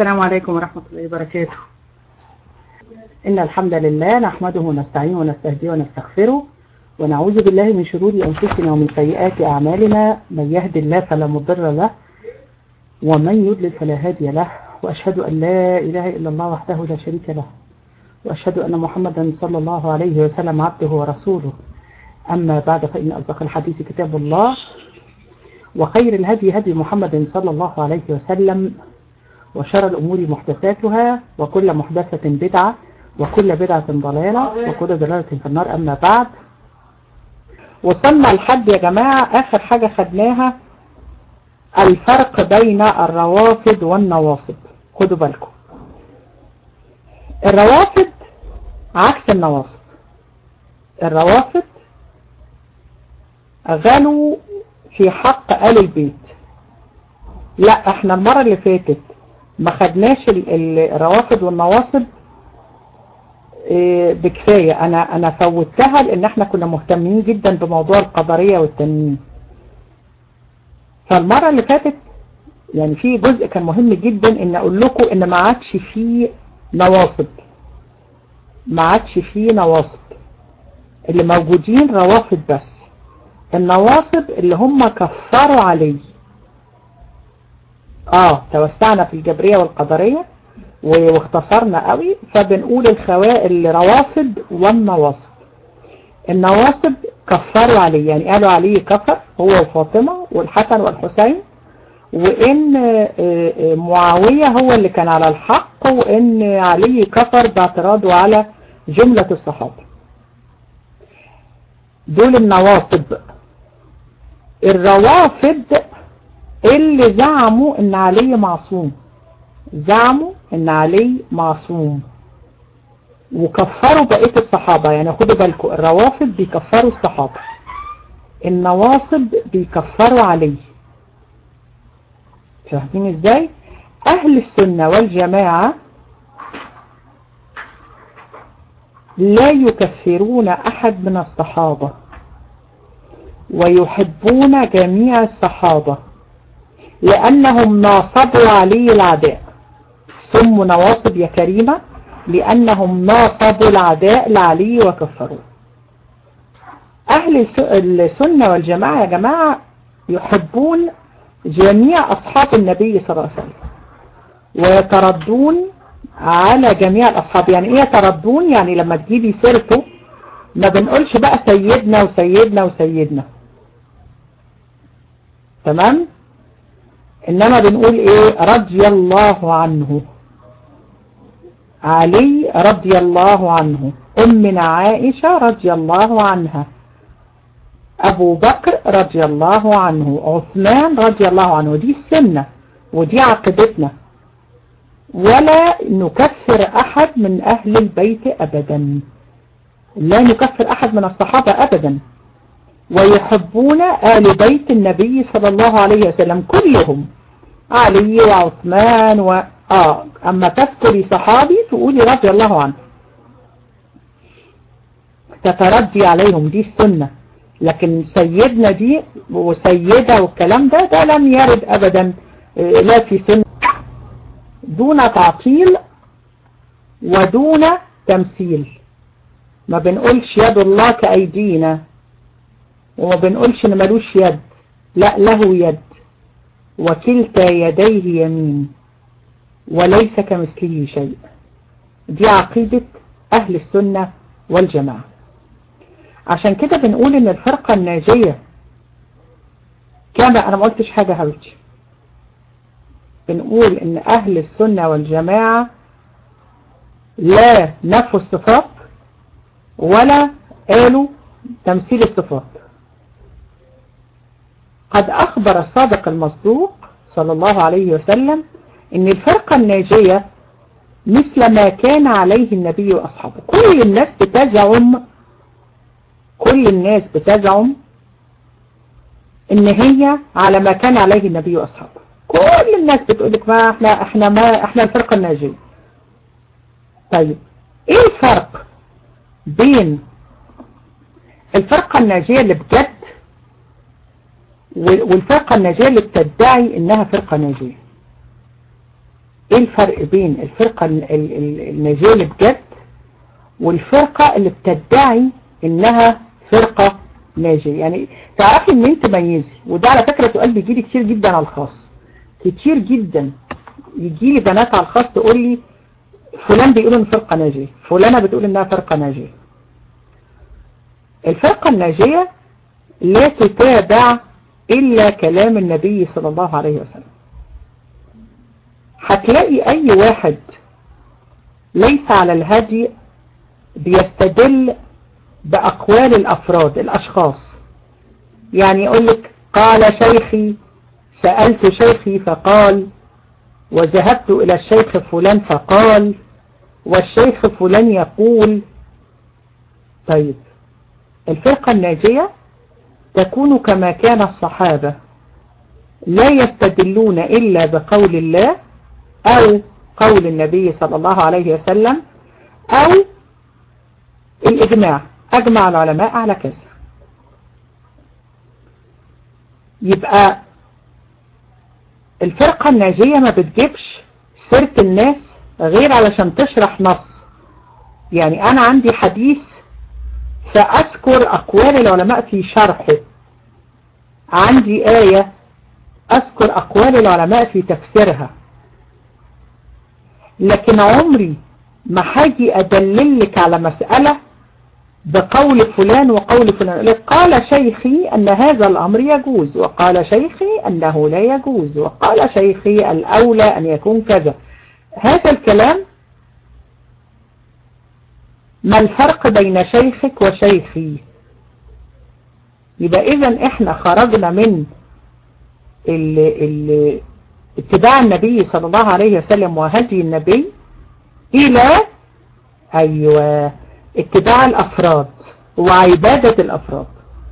السلام عليكم ورحمة الله وبركاته إن الحمد لله نحمده ونستعينه ونستهديه ونستغفره ونعوذ بالله من شرور أنفسنا ومن سيئات أعمالنا من يهد الله فلا مضر له ومن يضلل فلا هادي له وأشهد أن لا إله إلا الله وحده لا شريك له وأشهد أن محمدا صلى الله عليه وسلم عبده ورسوله أما بعد فإن أصدق الحديث كتاب الله وخير الهدي هدي محمد صلى الله عليه وسلم وشر الأمور محدثاتها وكل محدثة بدعة وكل بدعة ضلالة وكل ضلالة في النار أما بعد وصلنا لحد يا جماعة آخر حاجة خدناها الفرق بين الروافد والنواصب خدوا بالكم الروافد عكس النواصب الروافد غلوا في حق آل البيت لا احنا المرة اللي فاتت ما خدناش الروافد والنواصب اه بكفاية انا انا فوتها لان احنا كنا مهتمين جدا بموضوع القدرية والتنمية فالمرة اللي فاتت يعني في جزء كان مهم جدا ان اقول لكم ان ما عادش فيه نواصب ما عادش فيه نواصب اللي موجودين روافد بس النواصب اللي هم كفروا عليه اه توسعنا في الجبرية والقدرية واختصرنا قوي فبنقول الخواء الروافد والنواصب النواصب كفروا عليه يعني قالوا عليه كفر هو وفاطمة والحسن والحسين وان معاوية هو اللي كان على الحق وان علي كفر باعتراضه على جملة الصحابة دول النواصب الروافد اللي زعموا ان علي معصوم زعموا ان علي معصوم وكفروا بقية الصحابة يعني خدوا بالكم الروافد بيكفروا الصحابة النواصب بيكفروا علي فاهمين ازاي اهل السنة والجماعة لا يكفرون احد من الصحابة ويحبون جميع الصحابة لأنهم ناصبوا علي العداء سموا نواصب يا كريمة لأنهم ناصبوا العداء لعلي وكفروه أهل السنة والجماعة يا جماعة يحبون جميع أصحاب النبي صلى الله عليه وسلم ويتردون على جميع الأصحاب يعني إيه يتردون يعني لما تجيبي سيرته ما بنقولش بقى سيدنا وسيدنا وسيدنا تمام انما بنقول ايه رضي الله عنه علي رضي الله عنه امنا عائشة رضي الله عنها ابو بكر رضي الله عنه عثمان رضي الله عنه دي السنة ودي عقيدتنا ولا نكفر احد من اهل البيت ابدا لا نكفر احد من الصحابة ابدا ويحبون آل بيت النبي صلى الله عليه وسلم كلهم علي وعثمان و... آه أما تذكري صحابي تقولي رضي الله عنه تتردي عليهم دي السنة لكن سيدنا دي وسيدة والكلام ده ده لم يرد أبدا لا في سنة دون تعطيل ودون تمثيل ما بنقولش يد الله كأيدينا وما بنقولش ان ملوش يد لا له يد وكلتا يديه يمين وليس كمثله شيء دي عقيدة اهل السنة والجماعة عشان كده بنقول ان الفرقة الناجية كما انا ما قلتش حاجة حبيبتي بنقول ان اهل السنة والجماعة لا نفوا الصفات ولا قالوا تمثيل الصفات قد أخبر الصادق المصدوق صلى الله عليه وسلم ان الفرقة الناجية مثل ما كان عليه النبي وأصحابه كل الناس بتزعم كل الناس بتزعم ان هي على ما كان عليه النبي وأصحابه كل الناس بتقولك ما احنا احنا ما احنا الفرقة الناجية طيب ايه الفرق بين الفرقة الناجية اللي بجد والفرقة الناجية اللي بتدعي انها فرقة ناجية ايه الفرق بين الفرقة الناجية اللي بجد والفرقة اللي بتدعي انها فرقة ناجية يعني تعرفي ان انت تميزي وده على فكرة سؤال بيجيلي كتير جدا على الخاص كتير جدا يجيلي بنات على الخاص تقول لي فلان بيقول ان فرقة ناجية فلانة بتقول انها فرقة ناجية الفرقة الناجية لا تتابع إلا كلام النبي صلى الله عليه وسلم هتلاقي أي واحد ليس على الهدي بيستدل بأقوال الأفراد الأشخاص يعني يقول لك قال شيخي سألت شيخي فقال وذهبت إلى الشيخ فلان فقال والشيخ فلان يقول طيب الفرقة الناجية تكون كما كان الصحابة لا يستدلون إلا بقول الله أو قول النبي صلى الله عليه وسلم أو الإجماع أجمع العلماء على كذا يبقى الفرقة الناجية ما بتجيبش سيرة الناس غير علشان تشرح نص يعني أنا عندي حديث فأذكر أقوال العلماء في شرحه عندي آية أذكر أقوال العلماء في تفسيرها لكن عمري ما حاجي أدللك على مسألة بقول فلان وقول فلان قال شيخي أن هذا الأمر يجوز وقال شيخي أنه لا يجوز وقال شيخي الأولى أن يكون كذا هذا الكلام ما الفرق بين شيخك وشيخي يبقى إذا إحنا خرجنا من ال ال اتباع النبي صلى الله عليه وسلم وهدي النبي إلى أيوة اتباع الأفراد وعبادة الأفراد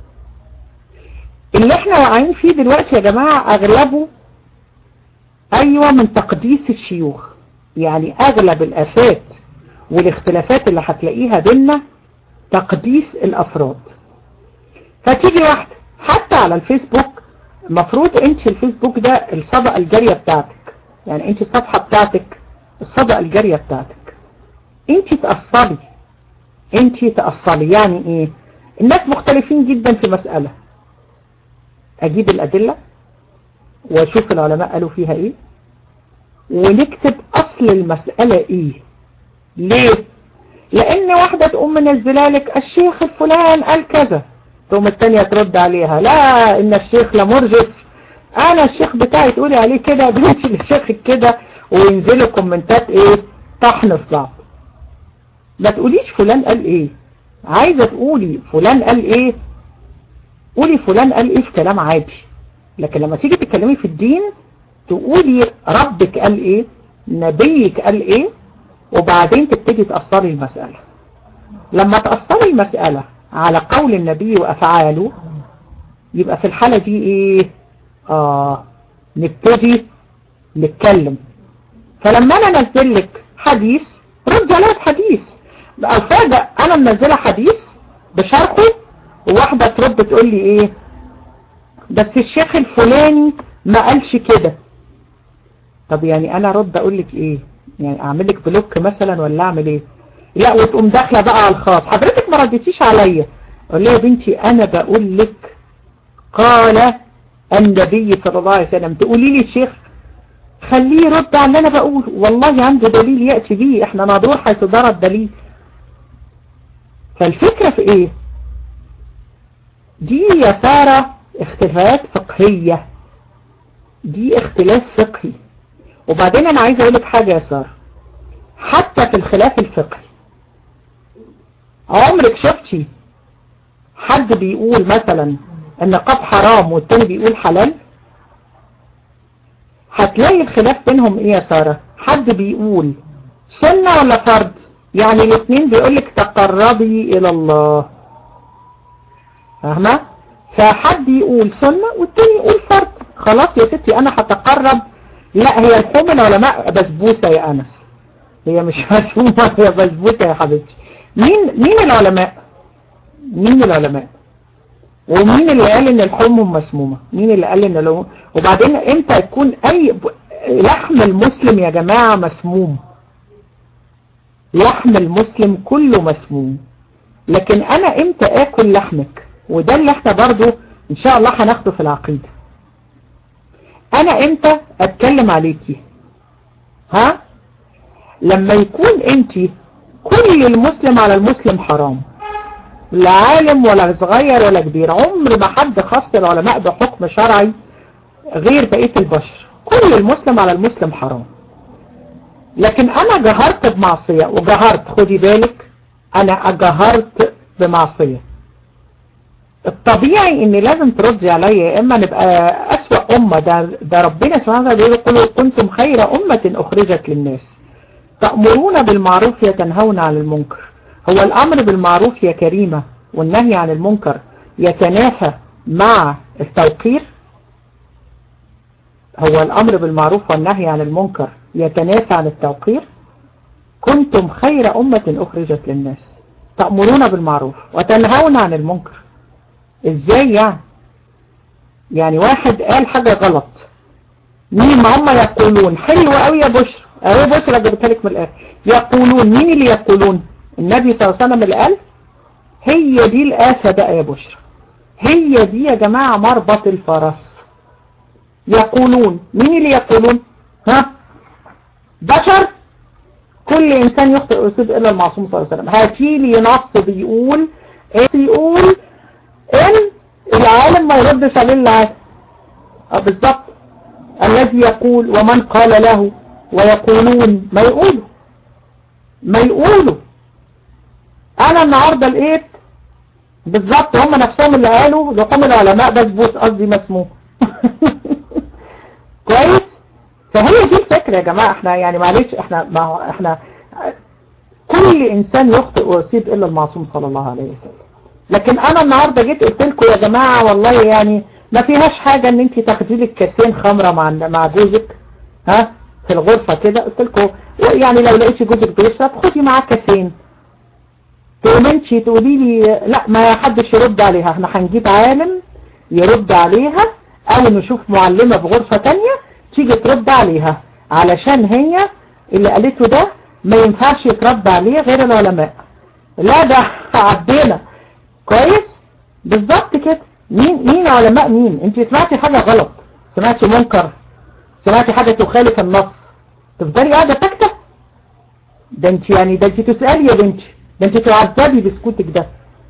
اللي احنا واقعين فيه دلوقتي يا جماعة أغلبه أيوة من تقديس الشيوخ يعني أغلب الآفات والاختلافات اللي هتلاقيها بينا تقديس الأفراد فتيجي واحدة حتى على الفيسبوك المفروض انت الفيسبوك ده الصدقة الجارية بتاعتك يعني انت الصفحة بتاعتك الصدقة الجارية بتاعتك انت تأصلي انت تأصلي يعني ايه الناس مختلفين جدا في مسألة اجيب الادلة واشوف العلماء قالوا فيها ايه ونكتب اصل المسألة ايه ليه لان واحدة تقوم منزله لك الشيخ الفلان قال كذا تقوم التانية ترد عليها لا ان الشيخ لمرجف انا الشيخ بتاعي تقولي عليه كده بنتي الشيخ كده وينزلوا كومنتات ايه طحن في بعض ما تقوليش فلان قال ايه عايزة تقولي فلان قال ايه قولي فلان قال ايه في كلام عادي لكن لما تيجي تتكلمي في الدين تقولي ربك قال ايه نبيك قال ايه وبعدين تبتدي تأثري المسألة لما تأثري المسألة على قول النبي وأفعاله يبقى في الحالة دي ايه اه نبتدي نتكلم فلما انا انزل لك حديث رد عليها بحديث الفاجأ انا منزله حديث بشرحه وواحدة ترد تقول لي ايه بس الشيخ الفلاني ما قالش كده طب يعني انا رد اقول لك ايه يعني اعمل لك بلوك مثلا ولا اعمل ايه لا وتقوم داخله بقى على الخاص حضرتك ما رديتيش عليا اقول لها يا بنتي انا بقول لك قال النبي صلى الله عليه وسلم تقولي لي الشيخ خليه يرد على اللي انا بقول والله عنده دليل يأتي به احنا نادور حيث دار الدليل فالفكرة في ايه دي يا سارة اختلافات فقهية دي اختلاف فقهي وبعدين انا عايز اقول لك حاجة يا سارة حتى في الخلاف الفقهي عمرك شفتي حد بيقول مثلا النقاب حرام والتاني بيقول حلال هتلاقي الخلاف بينهم ايه يا سارة حد بيقول سنة ولا فرض يعني الاثنين بيقولك تقربي الى الله فاهمة فحد يقول سنة والتاني يقول فرض خلاص يا ستي انا هتقرب لا هي الحوم العلماء بسبوسة يا انس هي مش مسمومة هي بسبوسة يا حبيبتي مين مين العلماء مين العلماء ومين اللي قال ان الحمم مسمومة مين اللي قال ان لو وبعدين امتى يكون اي لحم المسلم يا جماعة مسموم لحم المسلم كله مسموم لكن انا امتى اكل لحمك وده اللي احنا برضو ان شاء الله هناخده في العقيدة انا امتى اتكلم عليكي ها لما يكون انت كل المسلم على المسلم حرام لا عالم ولا صغير ولا كبير عمر ما حد خص العلماء بحكم شرعي غير بقية البشر كل المسلم على المسلم حرام لكن انا جهرت بمعصية وجهرت خدي بالك انا جهرت بمعصية الطبيعي ان لازم تردي عليا يا اما نبقى اسوأ امة ده, ده ربنا سبحانه وتعالى يقول كنتم خير امة اخرجت للناس تأمرون بالمعروف يتنهون عن المنكر هو الامر بالمعروف يا كريمة والنهي عن المنكر يتنافى مع التوقير هو الامر بالمعروف والنهي عن المنكر يتنافى عن التوقير كنتم خير امة اخرجت للناس تأمرون بالمعروف وتنهون عن المنكر ازاي يعني يعني واحد قال حاجة غلط مين ما هم يقولون حلو قوي يا بشر اهي بشرى جبتها لك من الاخر يقولون مين اللي يقولون النبي صلى الله عليه وسلم اللي قال هي دي الآفة بقى يا بشرى هي دي يا جماعة مربط الفرس يقولون مين اللي يقولون ها بشر كل انسان يخطئ ويصيب الا المعصوم صلى الله عليه وسلم هاتي لي نص بيقول ايه يقول ان العالم ما يردش عليه العالم بالظبط الذي يقول ومن قال له ويقولون ما يقولوا ما يقولوا انا النهاردة لقيت بالظبط هم نفسهم اللي قالوا لقوم العلماء بسبوس قصدي مسموح كويس فهي دي الفكرة يا جماعة احنا يعني معلش احنا ما هو احنا كل انسان يخطئ ويصيب الا المعصوم صلى الله عليه وسلم لكن انا النهاردة جيت قلت لكم يا جماعة والله يعني ما فيهاش حاجة ان انت تاخدي لك كاسين خمرة مع مع جوزك ها في الغرفة كده قلت لكم يعني لو لقيتي جوزك بيشرب خدي معاه كاسين تقوم انت تقولي لي لا ما حدش يرد عليها احنا هنجيب عالم يرد عليها او نشوف معلمة في غرفة تانية تيجي ترد عليها علشان هي اللي قالته ده ما ينفعش يترد عليه غير العلماء لا ده عدينا كويس بالظبط كده مين مين علماء مين انت سمعتي حاجة غلط سمعتي منكر سمعتي حاجة تخالف النص تفضلي قاعدة ساكتة ده انت يعني ده انت تسألي يا بنتي ده انت تعذبي بسكوتك ده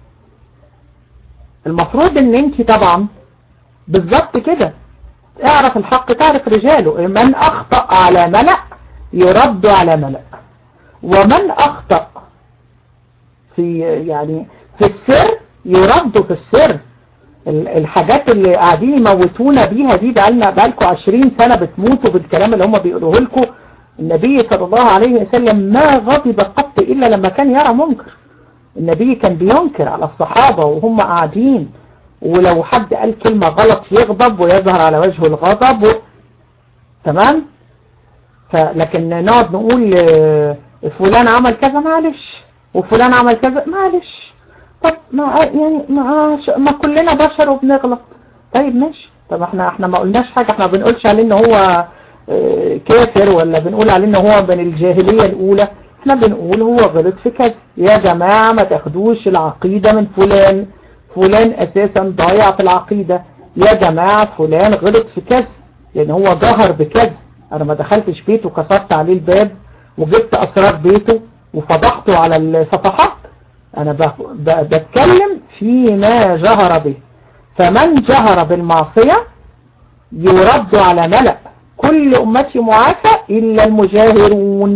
المفروض ان انت طبعا بالظبط كده اعرف الحق تعرف رجاله من اخطأ على ملأ يرد على ملأ ومن اخطأ في يعني في السر يرد في السر الحاجات اللي قاعدين يموتونا بيها دي بقالنا بقالكم 20 سنة بتموتوا بالكلام اللي هم بيقولوه لكم النبي صلى الله عليه وسلم ما غضب قط إلا لما كان يرى منكر النبي كان بينكر على الصحابة وهم قاعدين ولو حد قال كلمة غلط يغضب ويظهر على وجهه الغضب و... تمام فلكن نقعد نقول فلان عمل كذا معلش وفلان عمل كذا معلش طب ما يعني ما, ما كلنا بشر وبنغلط طيب ماشي طب احنا احنا ما قلناش حاجة احنا ما بنقولش عليه ان هو كافر ولا بنقول عليه ان هو من الجاهلية الاولى احنا بنقول هو غلط في كذا يا جماعة ما تاخدوش العقيدة من فلان فلان اساسا ضايع في العقيدة يا جماعة فلان غلط في كذا لان هو ظهر بكذا انا ما دخلتش بيته كسرت عليه الباب وجبت اسرار بيته وفضحته على الصفحات انا بتكلم فيما جهر به فمن جهر بالمعصية يرد على ملأ كل امتي معافى الا المجاهرون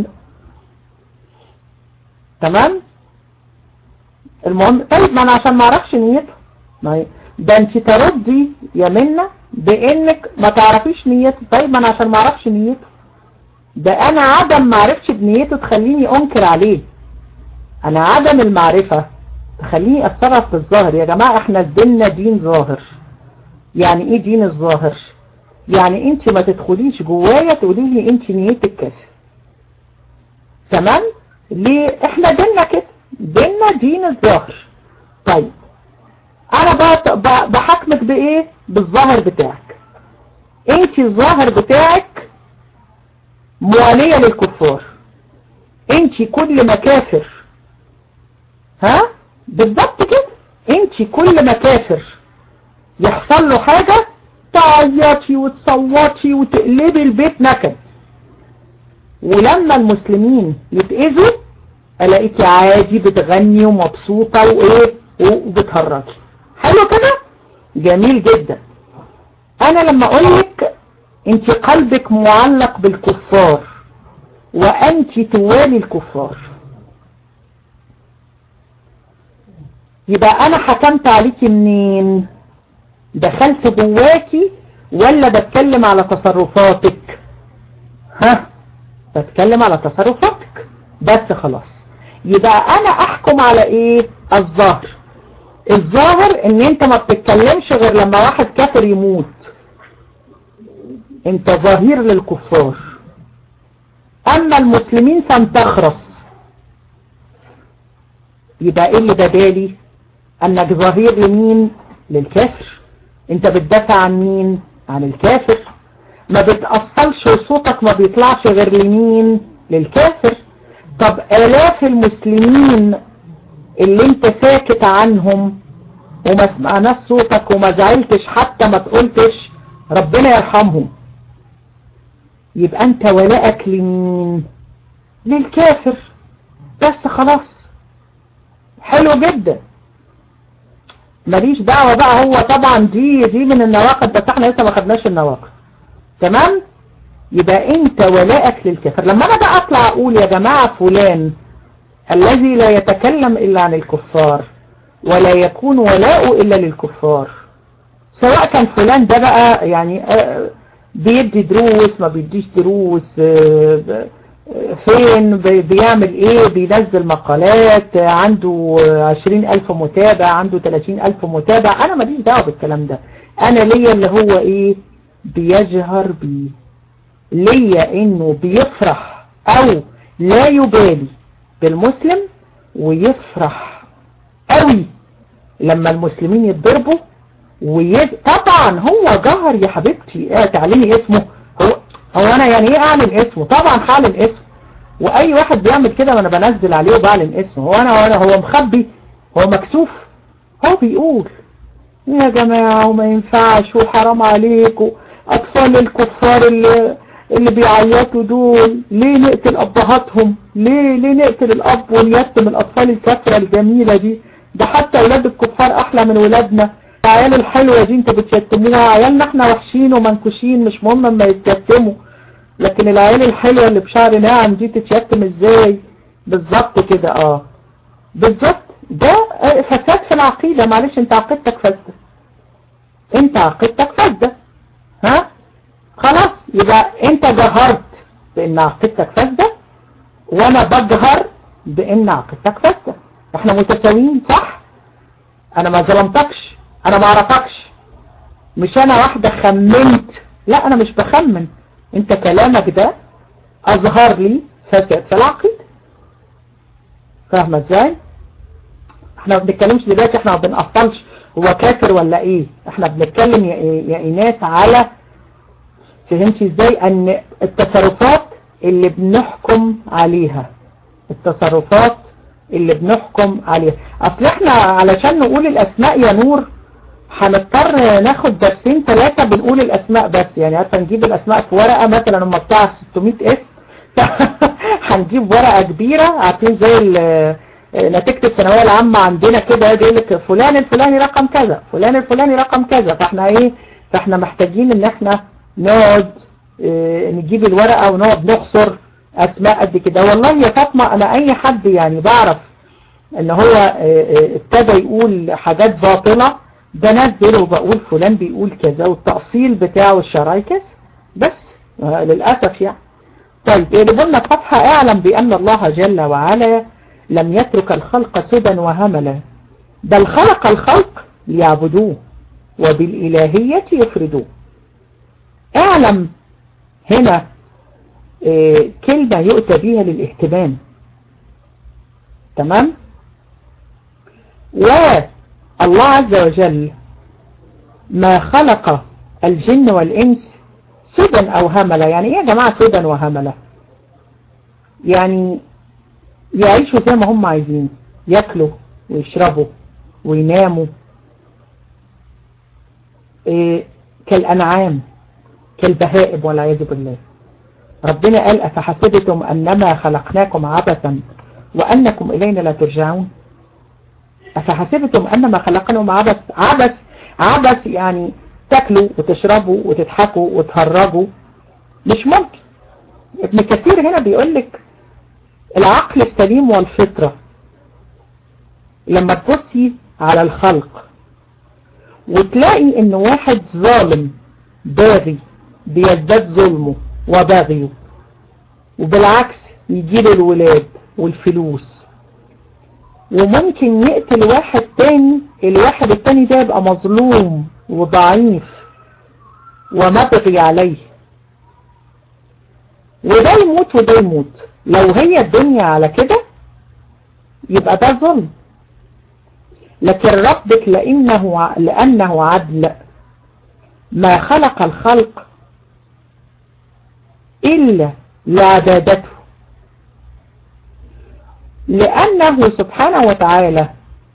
تمام المهم طيب ما انا عشان ما اعرفش نيته ما ده انت تردي يا منى بانك ما تعرفيش نيته طيب ما انا عشان ما اعرفش نيته ده انا عدم معرفتش بنيته تخليني انكر عليه انا عدم المعرفة تخليني اتصرف بالظاهر يا جماعة احنا ديننا دين ظاهر يعني ايه دين الظاهر يعني انت ما تدخليش جوايا تقولي لي انت نيتك كذا تمام ليه احنا ديننا كده ديننا دين الظاهر طيب انا بحكمك بايه بالظاهر بتاعك انت الظاهر بتاعك موالية للكفار انت كل ما كافر ها بالضبط كده انت كل ما كافر يحصل له حاجة تعيطي وتصوتي وتقلبي البيت نكد ولما المسلمين يتأذوا الاقيكي عادي بتغني ومبسوطة وايه وبتهرجي حلو كده جميل جدا انا لما اقولك انت قلبك معلق بالكفار وانت توالي الكفار يبقى انا حكمت عليكي منين دخلت جواكي ولا بتكلم على تصرفاتك ها بتكلم على تصرفاتك بس خلاص يبقى انا احكم على ايه الظاهر الظاهر ان انت ما بتتكلمش غير لما واحد كافر يموت انت ظهير للكفار اما المسلمين فانتخرس يبقى ايه اللي بدالي انك ظهير لمين للكافر انت بتدافع عن مين عن الكافر ما بتأصلش وصوتك ما بيطلعش غير لمين للكافر طب الاف المسلمين اللي انت ساكت عنهم وما سمعناش صوتك وما زعلتش حتى ما تقولتش ربنا يرحمهم يبقى انت ولائك لمين للكافر بس خلاص حلو جدا ماليش دعوة بقى هو طبعا دي دي من النواقد بس احنا لسه ما خدناش النواقد تمام يبقى انت ولائك للكافر لما انا بقى اطلع اقول يا جماعة فلان الذي لا يتكلم الا عن الكفار ولا يكون ولاؤه الا للكفار سواء كان فلان ده بقى يعني بيدي دروس ما بيديش دروس فين بيعمل ايه بينزل مقالات عنده عشرين الف متابع عنده تلاتين الف متابع انا ماليش دعوة بالكلام ده انا ليا اللي هو ايه بيجهر بيه ليا انه بيفرح او لا يبالي بالمسلم ويفرح قوي لما المسلمين يتضربوا ويز... طبعا هو جهر يا حبيبتي اه تعلمي اسمه هو هو انا يعني ايه اعلن اسمه طبعا هعلن اسمه واي واحد بيعمل كده وانا بنزل عليه وبعلن اسمه هو انا وانا هو مخبي هو مكسوف هو بيقول يا جماعة وما ينفعش وحرام عليكم اطفال الكفار اللي اللي بيعيطوا دول ليه نقتل ابهاتهم ليه ليه نقتل الاب ونيتم الاطفال الكافرة الجميلة دي ده حتى اولاد الكفار احلى من ولادنا العيال الحلوة دي انتوا بتشتموها عيالنا احنا وحشين ومنكوشين مش مهم اما يتشتموا لكن العيال الحلوة اللي بشعر ناعم دي تتشتم ازاي بالظبط كده اه بالظبط ده فساد في العقيدة معلش انت عقيدتك فاسدة انت عقيدتك فاسدة ها خلاص يبقى انت جهرت بان عقيدتك فاسدة وانا بجهر بان عقيدتك فاسدة احنا متساويين صح انا ما ظلمتكش انا ما اعرفكش مش انا واحدة خمنت لا انا مش بخمن انت كلامك ده اظهر لي فساد في العقيدة فاهمة ازاي احنا ما بنتكلمش دلوقتي احنا ما بنأصلش هو كافر ولا ايه احنا بنتكلم يا, يا ايناس على فهمتي ازاي ان التصرفات اللي بنحكم عليها التصرفات اللي بنحكم عليها اصل احنا علشان نقول الاسماء يا نور هنضطر ناخد درسين ثلاثة بنقول الاسماء بس يعني عارفه نجيب الاسماء في ورقة مثلا هم بتاع 600 اسم هنجيب ورقة كبيرة عارفين زي نتيجة الثانوية العامة عندنا كده يقول لك فلان الفلاني رقم كذا فلان الفلاني رقم كذا فاحنا ايه فاحنا محتاجين ان احنا نقعد اه نجيب الورقة ونقعد نحصر اسماء قد كده والله يا فاطمة انا اي حد يعني بعرف ان هو اه ابتدى يقول حاجات باطلة بنزل وبقول فلان بيقول كذا والتأصيل بتاعه الشرعي كذا بس اه للأسف يعني طيب يقولنا صفحة اعلم بأن الله جل وعلا لم يترك الخلق سدى وهملا بل خلق الخلق ليعبدوه وبالإلهية يفردوه اعلم هنا اه كلمة يؤتى بها للاهتمام تمام والله عز وجل ما خلق الجن والإنس سدى أو هملا يعني ايه يا جماعة سدى وهملا يعني يعيشوا زي ما هم عايزين ياكلوا ويشربوا ويناموا إيه كالأنعام كالبهائم والعياذ بالله ربنا قال أفحسبتم أنما خلقناكم عبثا وأنكم إلينا لا ترجعون أفحسبتم أنما خلقناكم عبث عبث عبث يعني تاكلوا وتشربوا وتضحكوا وتهرجوا مش ممكن ابن كثير هنا بيقول لك العقل السليم والفطرة لما تبصي على الخلق وتلاقي ان واحد ظالم باغي بيزداد ظلمه وبغيه وبالعكس يجيله الولاد والفلوس وممكن يقتل واحد تاني الواحد التاني ده يبقى مظلوم وضعيف ومبغي عليه وده يموت وده يموت لو هي الدنيا على كده يبقى ده ظلم لكن ربك لأنه, لأنه عدل ما خلق الخلق إلا لعبادته لأنه سبحانه وتعالى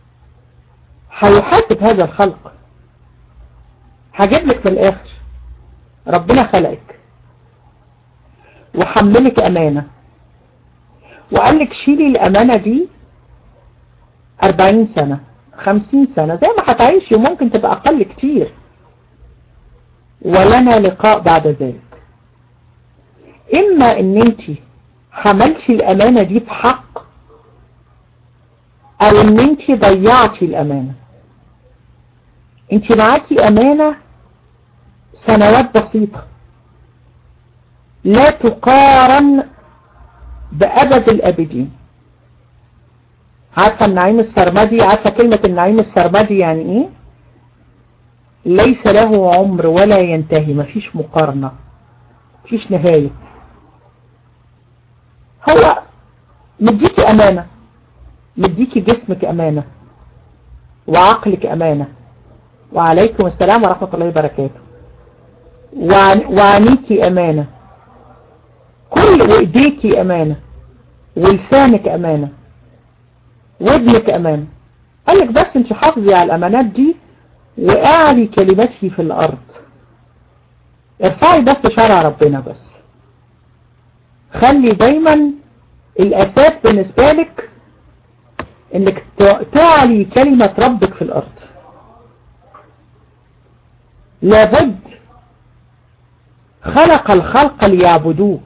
هيحاسب هذا الخلق هجيب لك من الآخر ربنا خلقك وحملك أمانة وقال لك شيلي الأمانة دي 40 سنة 50 سنة زي ما هتعيشي وممكن تبقى أقل كتير ولنا لقاء بعد ذلك إما إن أنت حملتي الأمانة دي بحق أو إن أنت ضيعتي الأمانة أنت معاكي أمانة سنوات بسيطة لا تقارن بأبد الأبدين عارفة النعيم السرمدي عارفة كلمة النعيم السرمدي يعني ايه ليس له عمر ولا ينتهي مفيش مقارنة مفيش نهاية هو مديكي أمانة مديكي جسمك أمانة وعقلك أمانة وعليكم السلام ورحمة الله وبركاته وعنيكي أمانة كل وإيديكي أمانة ولسانك أمانة وابنك أمانة قال لك بس انت حافظي على الأمانات دي وأعلي كلمته في الأرض ارفعي بس شرع ربنا بس خلي دايما الأساس بالنسبة لك انك تعلي كلمة ربك في الأرض لابد خلق الخلق ليعبدوه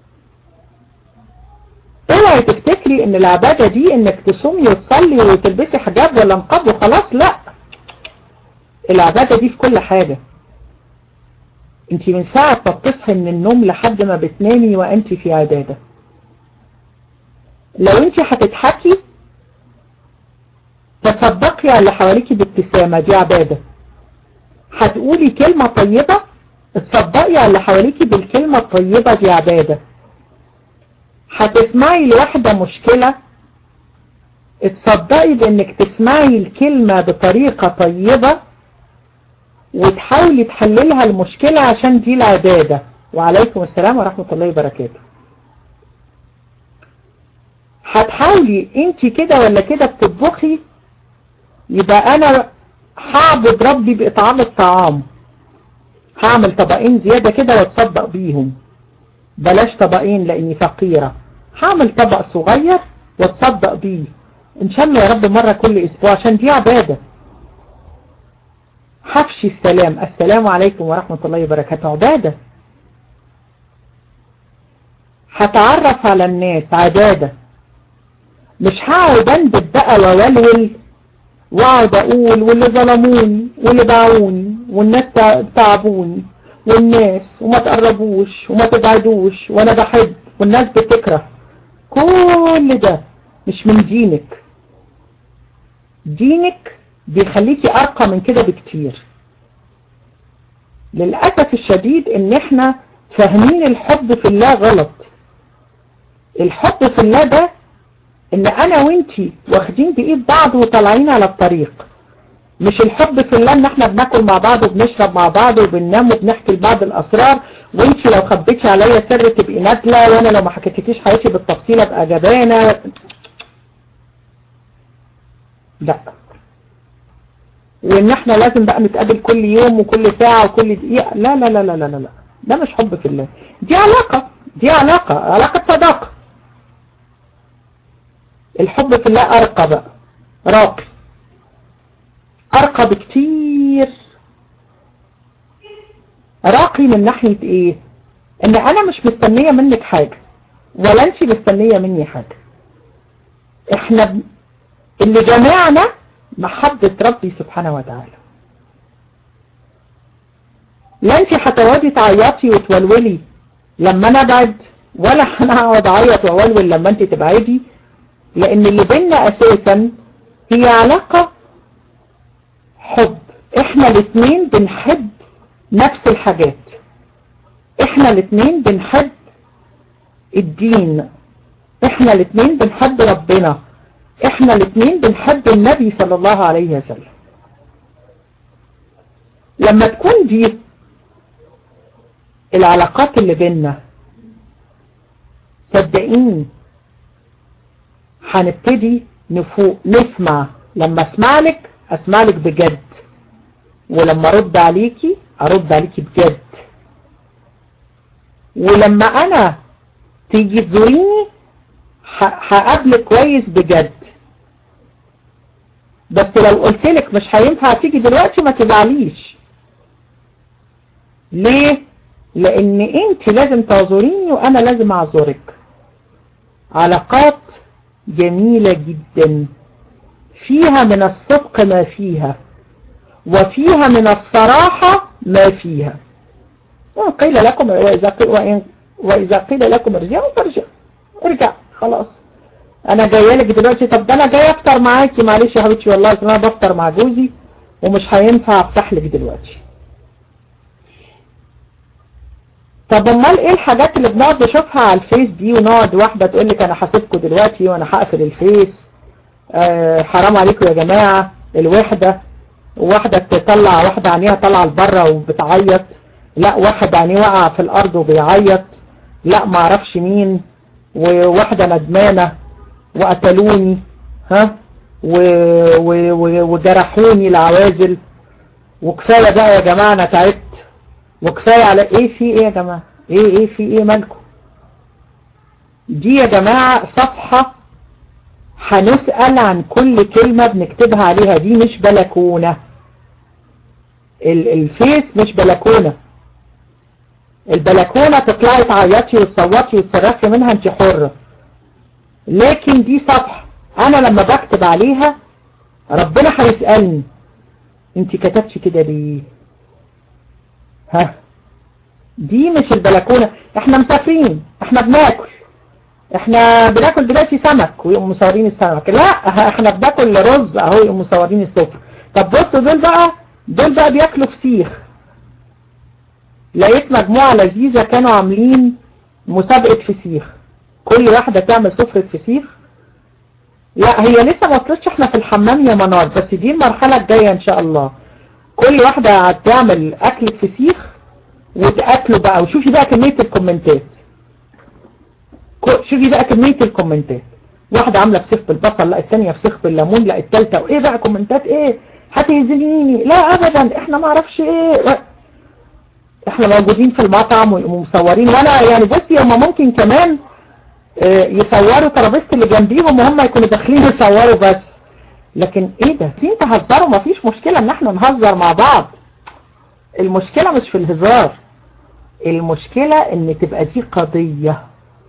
اوعي تفتكري ان العبادة دي انك تصومي وتصلي وتلبسي حجاب ولا نقاب وخلاص لا العبادة دي في كل حاجة انت من ساعة ما بتصحي من النوم لحد ما بتنامي وانت في عبادة لو انت هتضحكي تصدقي على اللي حواليكي بابتسامة دي عبادة هتقولي كلمة طيبة تصدقي على اللي حواليكي بالكلمة الطيبة دي عبادة هتسمعي لواحدة مشكلة تصدقي بانك تسمعي الكلمة بطريقة طيبة وتحاولي تحللها المشكلة عشان دي العبادة وعليكم السلام ورحمة الله وبركاته هتحاولي انت كده ولا كده بتطبخي يبقى انا هعبد ربي باطعام الطعام هعمل طبقين زيادة كده واتصدق بيهم بلاش طبقين لاني فقيرة هعمل طبق صغير واتصدق بيه ان شاء الله يا رب مرة كل اسبوع عشان دي عبادة حفشي السلام السلام عليكم ورحمة الله وبركاته عبادة هتعرف على الناس عبادة مش هقعد اندب بقى وولول واقعد اقول واللي ظلموني واللي باعوني والناس تعبوني والناس وما تقربوش وما تبعدوش وانا بحب والناس بتكره كل ده مش من دينك دينك بيخليكي ارقى من كده بكتير للأسف الشديد ان احنا فاهمين الحب في الله غلط الحب في الله ده ان انا وانتي واخدين بايد بعض وطالعين على الطريق مش الحب في الله ان احنا بناكل مع بعض وبنشرب مع بعض وبننام وبنحكي لبعض الاسرار وانت لو خبيتي عليا سر تبقي نازله وانا لو ما حكيتلكيش حياتي بالتفصيل ابقى جبانه لا وان احنا لازم بقى نتقابل كل يوم وكل ساعة وكل دقيقة لا لا لا لا لا لا لا ده مش حب في الله دي علاقة دي علاقة علاقة صداقة الحب في الله ارقى بقى راقي ارقى بكتير راقي من ناحية ايه ان انا مش مستنية منك حاجة ولا انت مستنية مني حاجة احنا اللي جمعنا محبة ربي سبحانه وتعالى لا انت هتقعدي تعيطي وتولولي لما انا ابعد ولا انا اقعد اعيط واولول لما انت تبعدي لان اللي بينا اساسا هي علاقة حب احنا الاثنين بنحب نفس الحاجات احنا الاثنين بنحب الدين احنا الاثنين بنحب ربنا احنا الاثنين بنحب النبي صلى الله عليه وسلم لما تكون دي العلاقات اللي بيننا صدقيني هنبتدي نفوق نسمع لما اسمع لك اسمع لك بجد ولما ارد عليكي ارد عليكي بجد ولما انا تيجي تزوريني هقابلك كويس بجد بس لو قلت لك مش هينفع تيجي دلوقتي ما تزعليش ليه لان انت لازم تعذريني وانا لازم اعذرك علاقات جميلة جدا فيها من الصدق ما فيها وفيها من الصراحة ما فيها قيل لكم وإذا, وإن وإذا قيل لكم ارجعوا فارجعوا ارجع خلاص انا جايه لك دلوقتي طب ده انا جاي افطر معاكي معلش يا حبيبتي والله اصل انا بفطر مع جوزي ومش هينفع افتح لك دلوقتي طب امال ايه الحاجات اللي بنقعد نشوفها على الفيس دي ونقعد واحده تقول لك انا هسيبكم دلوقتي وانا هقفل الفيس آه حرام عليكم يا جماعه الوحده واحده تطلع واحده عينيها طالعه لبره وبتعيط لا واحد عينيه وقع في الارض وبيعيط لا ما اعرفش مين وواحده ندمانه وقتلوني ها و... و... و... وجرحوني العوازل وكفايه بقى يا جماعه انا تعبت وكفايه على ايه في ايه يا جماعه ايه ايه في ايه مالكم دي يا جماعه صفحه هنسأل عن كل كلمة بنكتبها عليها دي مش بلكونة الفيس مش بلكونة البلكونة تطلعي تعيطي وتصوتي وتصرخي منها انت حرة لكن دي صفحة انا لما بكتب عليها ربنا هيسألني انت كتبتي كده ليه ها دي مش البلكونة احنا مسافرين احنا بناكل احنا بناكل دلوقتي سمك ويقوموا مصورين السمك لا احنا بناكل رز اهو يقوموا مصورين السفر طب بصوا دول بقى دول بقى بياكلوا فسيخ لقيت مجموعة لذيذة كانوا عاملين مسابقة فسيخ كل واحدة تعمل سفرة فسيخ لا هي لسه ما وصلتش احنا في الحمام يا منار بس دي المرحلة الجاية ان شاء الله كل واحدة هتعمل اكل فسيخ وتاكلوا بقى وشوفي بقى كمية الكومنتات شوفي بقى كمية الكومنتات واحدة عاملة فسيخ بالبصل لا الثانية فسيخ بالليمون لا الثالثة وايه بقى كومنتات ايه هتهزليني لا ابدا احنا ما اعرفش ايه احنا موجودين في المطعم ومصورين وانا يعني بصي هم ممكن كمان يصوروا ترابيزه اللي جنبيهم وهم يكونوا داخلين يصوروا بس لكن ايه ده انت تهزروا مفيش مشكلة ان احنا نهزر مع بعض المشكلة مش في الهزار المشكلة ان تبقى دي قضية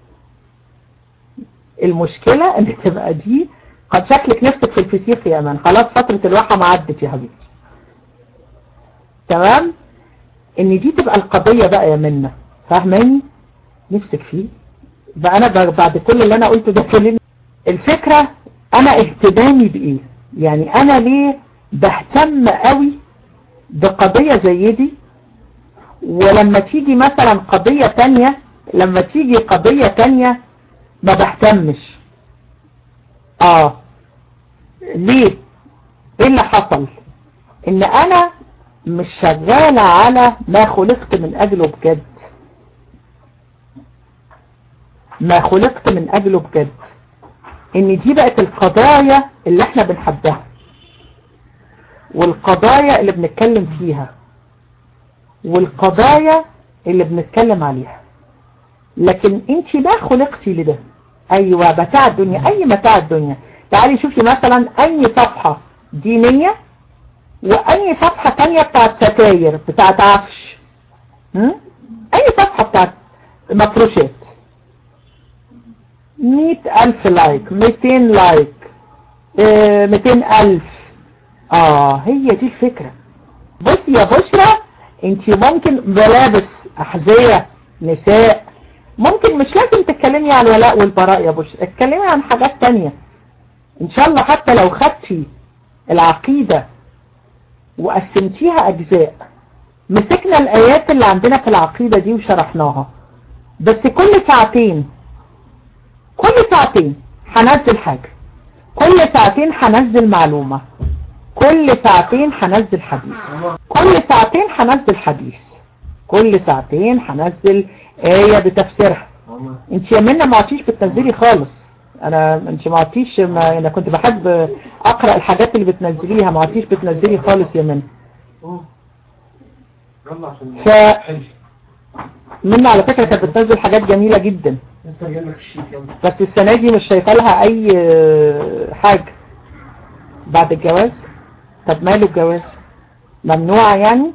المشكلة ان تبقى دي قد شكلك نفسك في الفسيخ يا امان خلاص فترة الواحة ما عدت يا حبيبتي تمام ان دي تبقى القضية بقى يا منى فاهماني نفسك فيه بقى انا بعد كل اللي انا قلته ده كلمة الفكرة انا اهتمامي بايه يعني انا ليه بهتم قوي بقضية زي دي ولما تيجي مثلا قضية تانية لما تيجي قضية تانية ما بهتمش اه ليه ايه اللي حصل ان انا مش شغالة على ما خلقت من اجله بجد ما خلقت من أجله بجد ان دي بقت القضايا اللي احنا بنحبها والقضايا اللي بنتكلم فيها والقضايا اللي بنتكلم عليها لكن انت ما خلقتي لده ايوه متاع الدنيا اي متاع الدنيا تعالي شوفي مثلا اي صفحة دينية واي صفحة تانية بتاعت ستاير بتاعت عفش م? اي صفحة بتاعت مفروشات مئة الف لايك ميتين لايك اه ميتين الف اه هي دي الفكرة بصي يا بشرى انت ممكن ملابس احذية نساء ممكن مش لازم تتكلمي عن الولاء والبراء يا بشرى اتكلمي عن حاجات تانية ان شاء الله حتى لو خدتي العقيدة وقسمتيها اجزاء مسكنا الايات اللي عندنا في العقيدة دي وشرحناها بس كل ساعتين كل ساعتين هنزل حاجة كل ساعتين هنزل معلومة كل ساعتين هنزل حديث كل ساعتين هنزل حديث كل ساعتين هنزل آية بتفسيرها انت يا منى ما عطيش بتنزلي خالص انا انت ما عطيش ما انا كنت بحب اقرأ الحاجات اللي بتنزليها ما عطيش بتنزلي خالص يا منى ف منى على فكرة كانت بتنزل حاجات جميلة جدا بس السنة دي مش شايفه لها اي حاجة بعد الجواز طب ماله الجواز ممنوعة يعني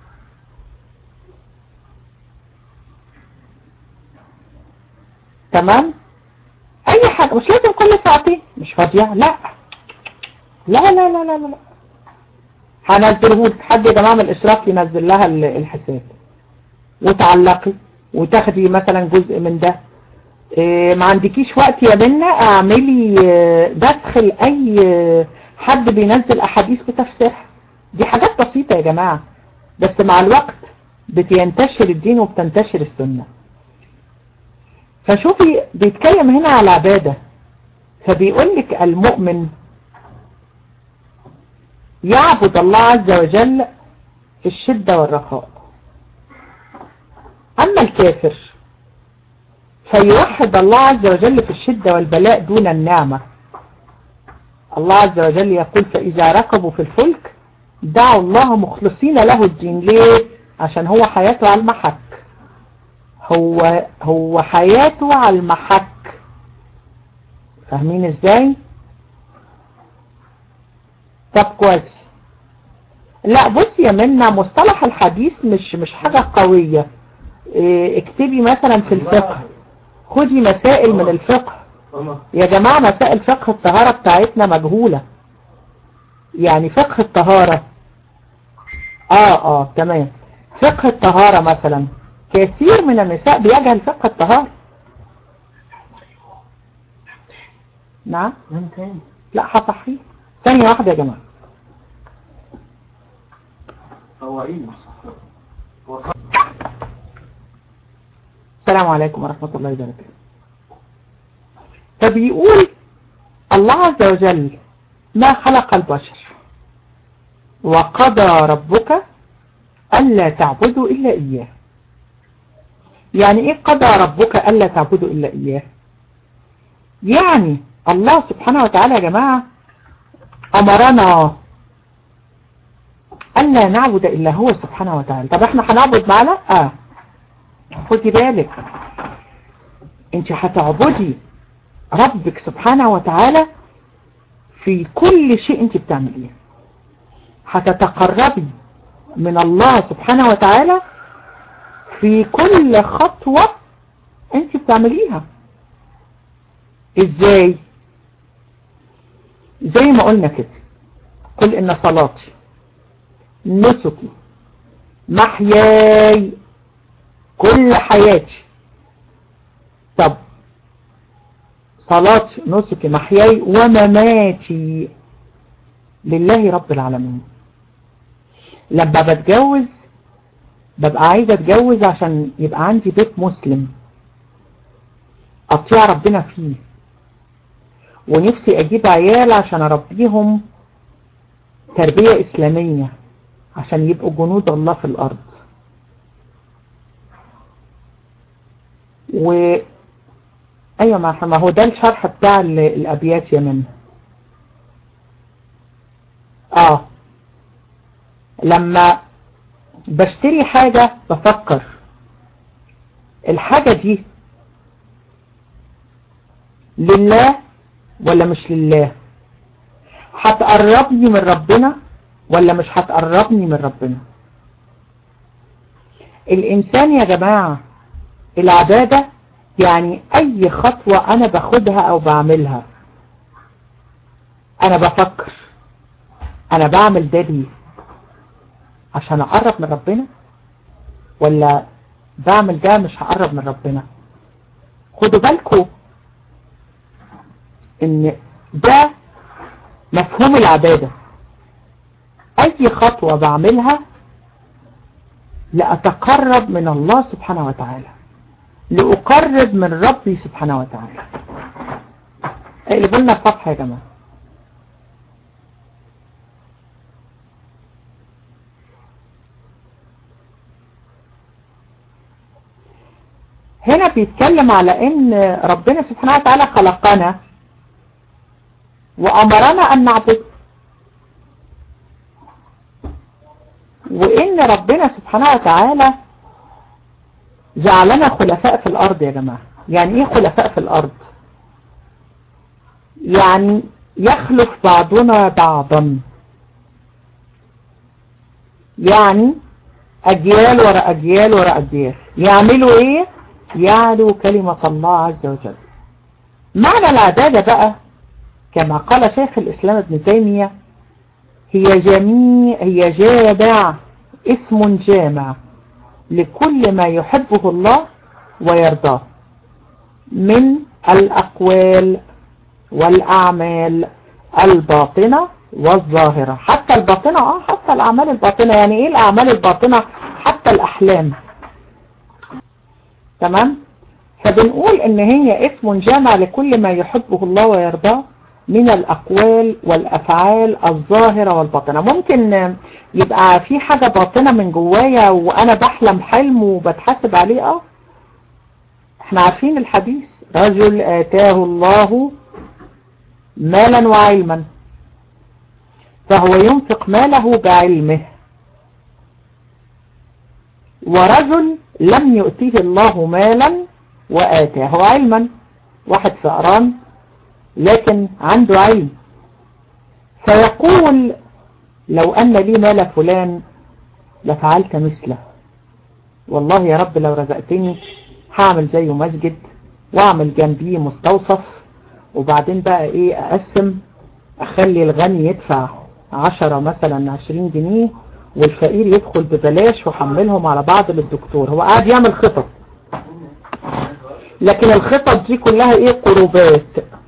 تمام اي حاجة مش لازم كل ساعتين مش فاضية لا لا لا لا لا لا هنزله حد يا جماعة من الاشراف ينزل لها الحساب وتعلقي وتاخدي مثلا جزء من ده إيه ما عندكيش وقت يا بنا اعملي دخل اي حد بينزل احاديث بتفسيرها دي حاجات بسيطة يا جماعة بس مع الوقت بتنتشر الدين وبتنتشر السنة فشوفي بيتكلم هنا على عبادة فبيقول لك المؤمن يعبد الله عز وجل في الشدة والرخاء أما الكافر فيوحد الله عز وجل في الشدة والبلاء دون النعمة الله عز وجل يقول فإذا ركبوا في الفلك دعوا الله مخلصين له الدين ليه عشان هو حياته على المحك هو هو حياته على المحك فاهمين ازاي طب كويس لا بص يا منى مصطلح الحديث مش مش حاجة قوية إيه اكتبي مثلا في الفقه خدي مسائل من الفقه يا جماعة مسائل فقه الطهارة بتاعتنا مجهولة يعني فقه الطهارة اه اه تمام فقه الطهارة مثلا كثير من النساء بيجهل فقه الطهارة نعم لا هصحيه ثانية واحدة يا جماعة هو ايه السلام عليكم ورحمة الله وبركاته فبيقول الله عز وجل ما خلق البشر وقضى ربك ألا تعبدوا إلا إياه يعني إيه قضى ربك ألا تعبدوا إلا إياه يعني الله سبحانه وتعالى يا جماعة أمرنا ألا نعبد إلا هو سبحانه وتعالى طب احنا هنعبد معاه لا خدي بالك انت هتعبدي ربك سبحانه وتعالى في كل شيء انت بتعمليه هتتقربي من الله سبحانه وتعالى في كل خطوة انت بتعمليها ازاي زي ما قلنا كده قل ان صلاتي نسكي محياي كل حياتي طب صلاتي نسكي محياي ومماتي لله رب العالمين لما بتجوز ببقى عايزة اتجوز عشان يبقى عندي بيت مسلم اطيع ربنا فيه ونفسي اجيب عيال عشان اربيهم تربية اسلامية عشان يبقوا جنود الله في الارض و ايوه ما ما هو ده الشرح بتاع ال- الابيات يا منى اه لما بشتري حاجة بفكر الحاجة دي لله ولا مش لله هتقربني من ربنا ولا مش هتقربني من ربنا الإنسان يا جماعة العبادة يعني أي خطوة أنا باخدها أو بعملها أنا بفكر أنا بعمل ده ليه عشان أقرب من ربنا ولا بعمل ده مش هقرب من ربنا خدوا بالكم ان ده مفهوم العبادة اي خطوة بعملها لأتقرب من الله سبحانه وتعالى لأقرب من ربي سبحانه وتعالى اقلبوا لنا الصفحة يا جماعة هنا بيتكلم على ان ربنا سبحانه وتعالى خلقنا وأمرنا أن نعبد وإن ربنا سبحانه وتعالى جعلنا خلفاء في الأرض يا جماعة يعني إيه خلفاء في الأرض يعني يخلف بعضنا بعضا يعني أجيال وراء أجيال وراء أجيال يعملوا إيه يعلو كلمة الله عز وجل معنى العبادة بقى كما قال شيخ الإسلام ابن تيمية هي جميع هي جامع اسم جامع لكل ما يحبه الله ويرضاه من الأقوال والأعمال الباطنة والظاهرة حتى الباطنة اه حتى الأعمال الباطنة يعني ايه الأعمال الباطنة حتى الأحلام تمام فبنقول ان هي اسم جامع لكل ما يحبه الله ويرضاه من الأقوال والأفعال الظاهرة والباطنة ممكن يبقى في حاجة باطنة من جوايا وأنا بحلم حلم وبتحاسب عليه اه احنا عارفين الحديث رجل آتاه الله مالا وعلما فهو ينفق ماله بعلمه ورجل لم يؤتيه الله مالا وآتاه علما واحد فقران لكن عنده علم فيقول لو أن لي مال فلان لفعلت مثله والله يا رب لو رزقتني هعمل زيه مسجد واعمل جنبيه مستوصف وبعدين بقى ايه اقسم اخلي الغني يدفع عشرة مثلا عشرين جنيه والفقير يدخل ببلاش وحملهم على بعض للدكتور هو قاعد يعمل خطط لكن الخطط دي كلها ايه قربات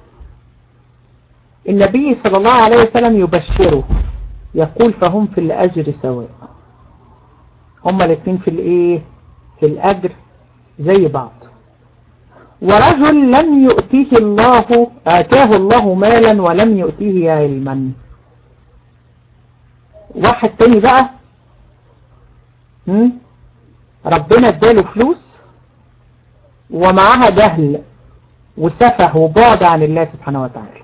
النبي صلى الله عليه وسلم يبشره يقول فهم في الأجر سواء هما الاثنين في الايه في الأجر زي بعض ورجل لم يؤتيه الله آتاه الله مالا ولم يؤتيه علما واحد تاني بقى هم؟ ربنا اداله فلوس ومعاها جهل وسفه وبعد عن الله سبحانه وتعالى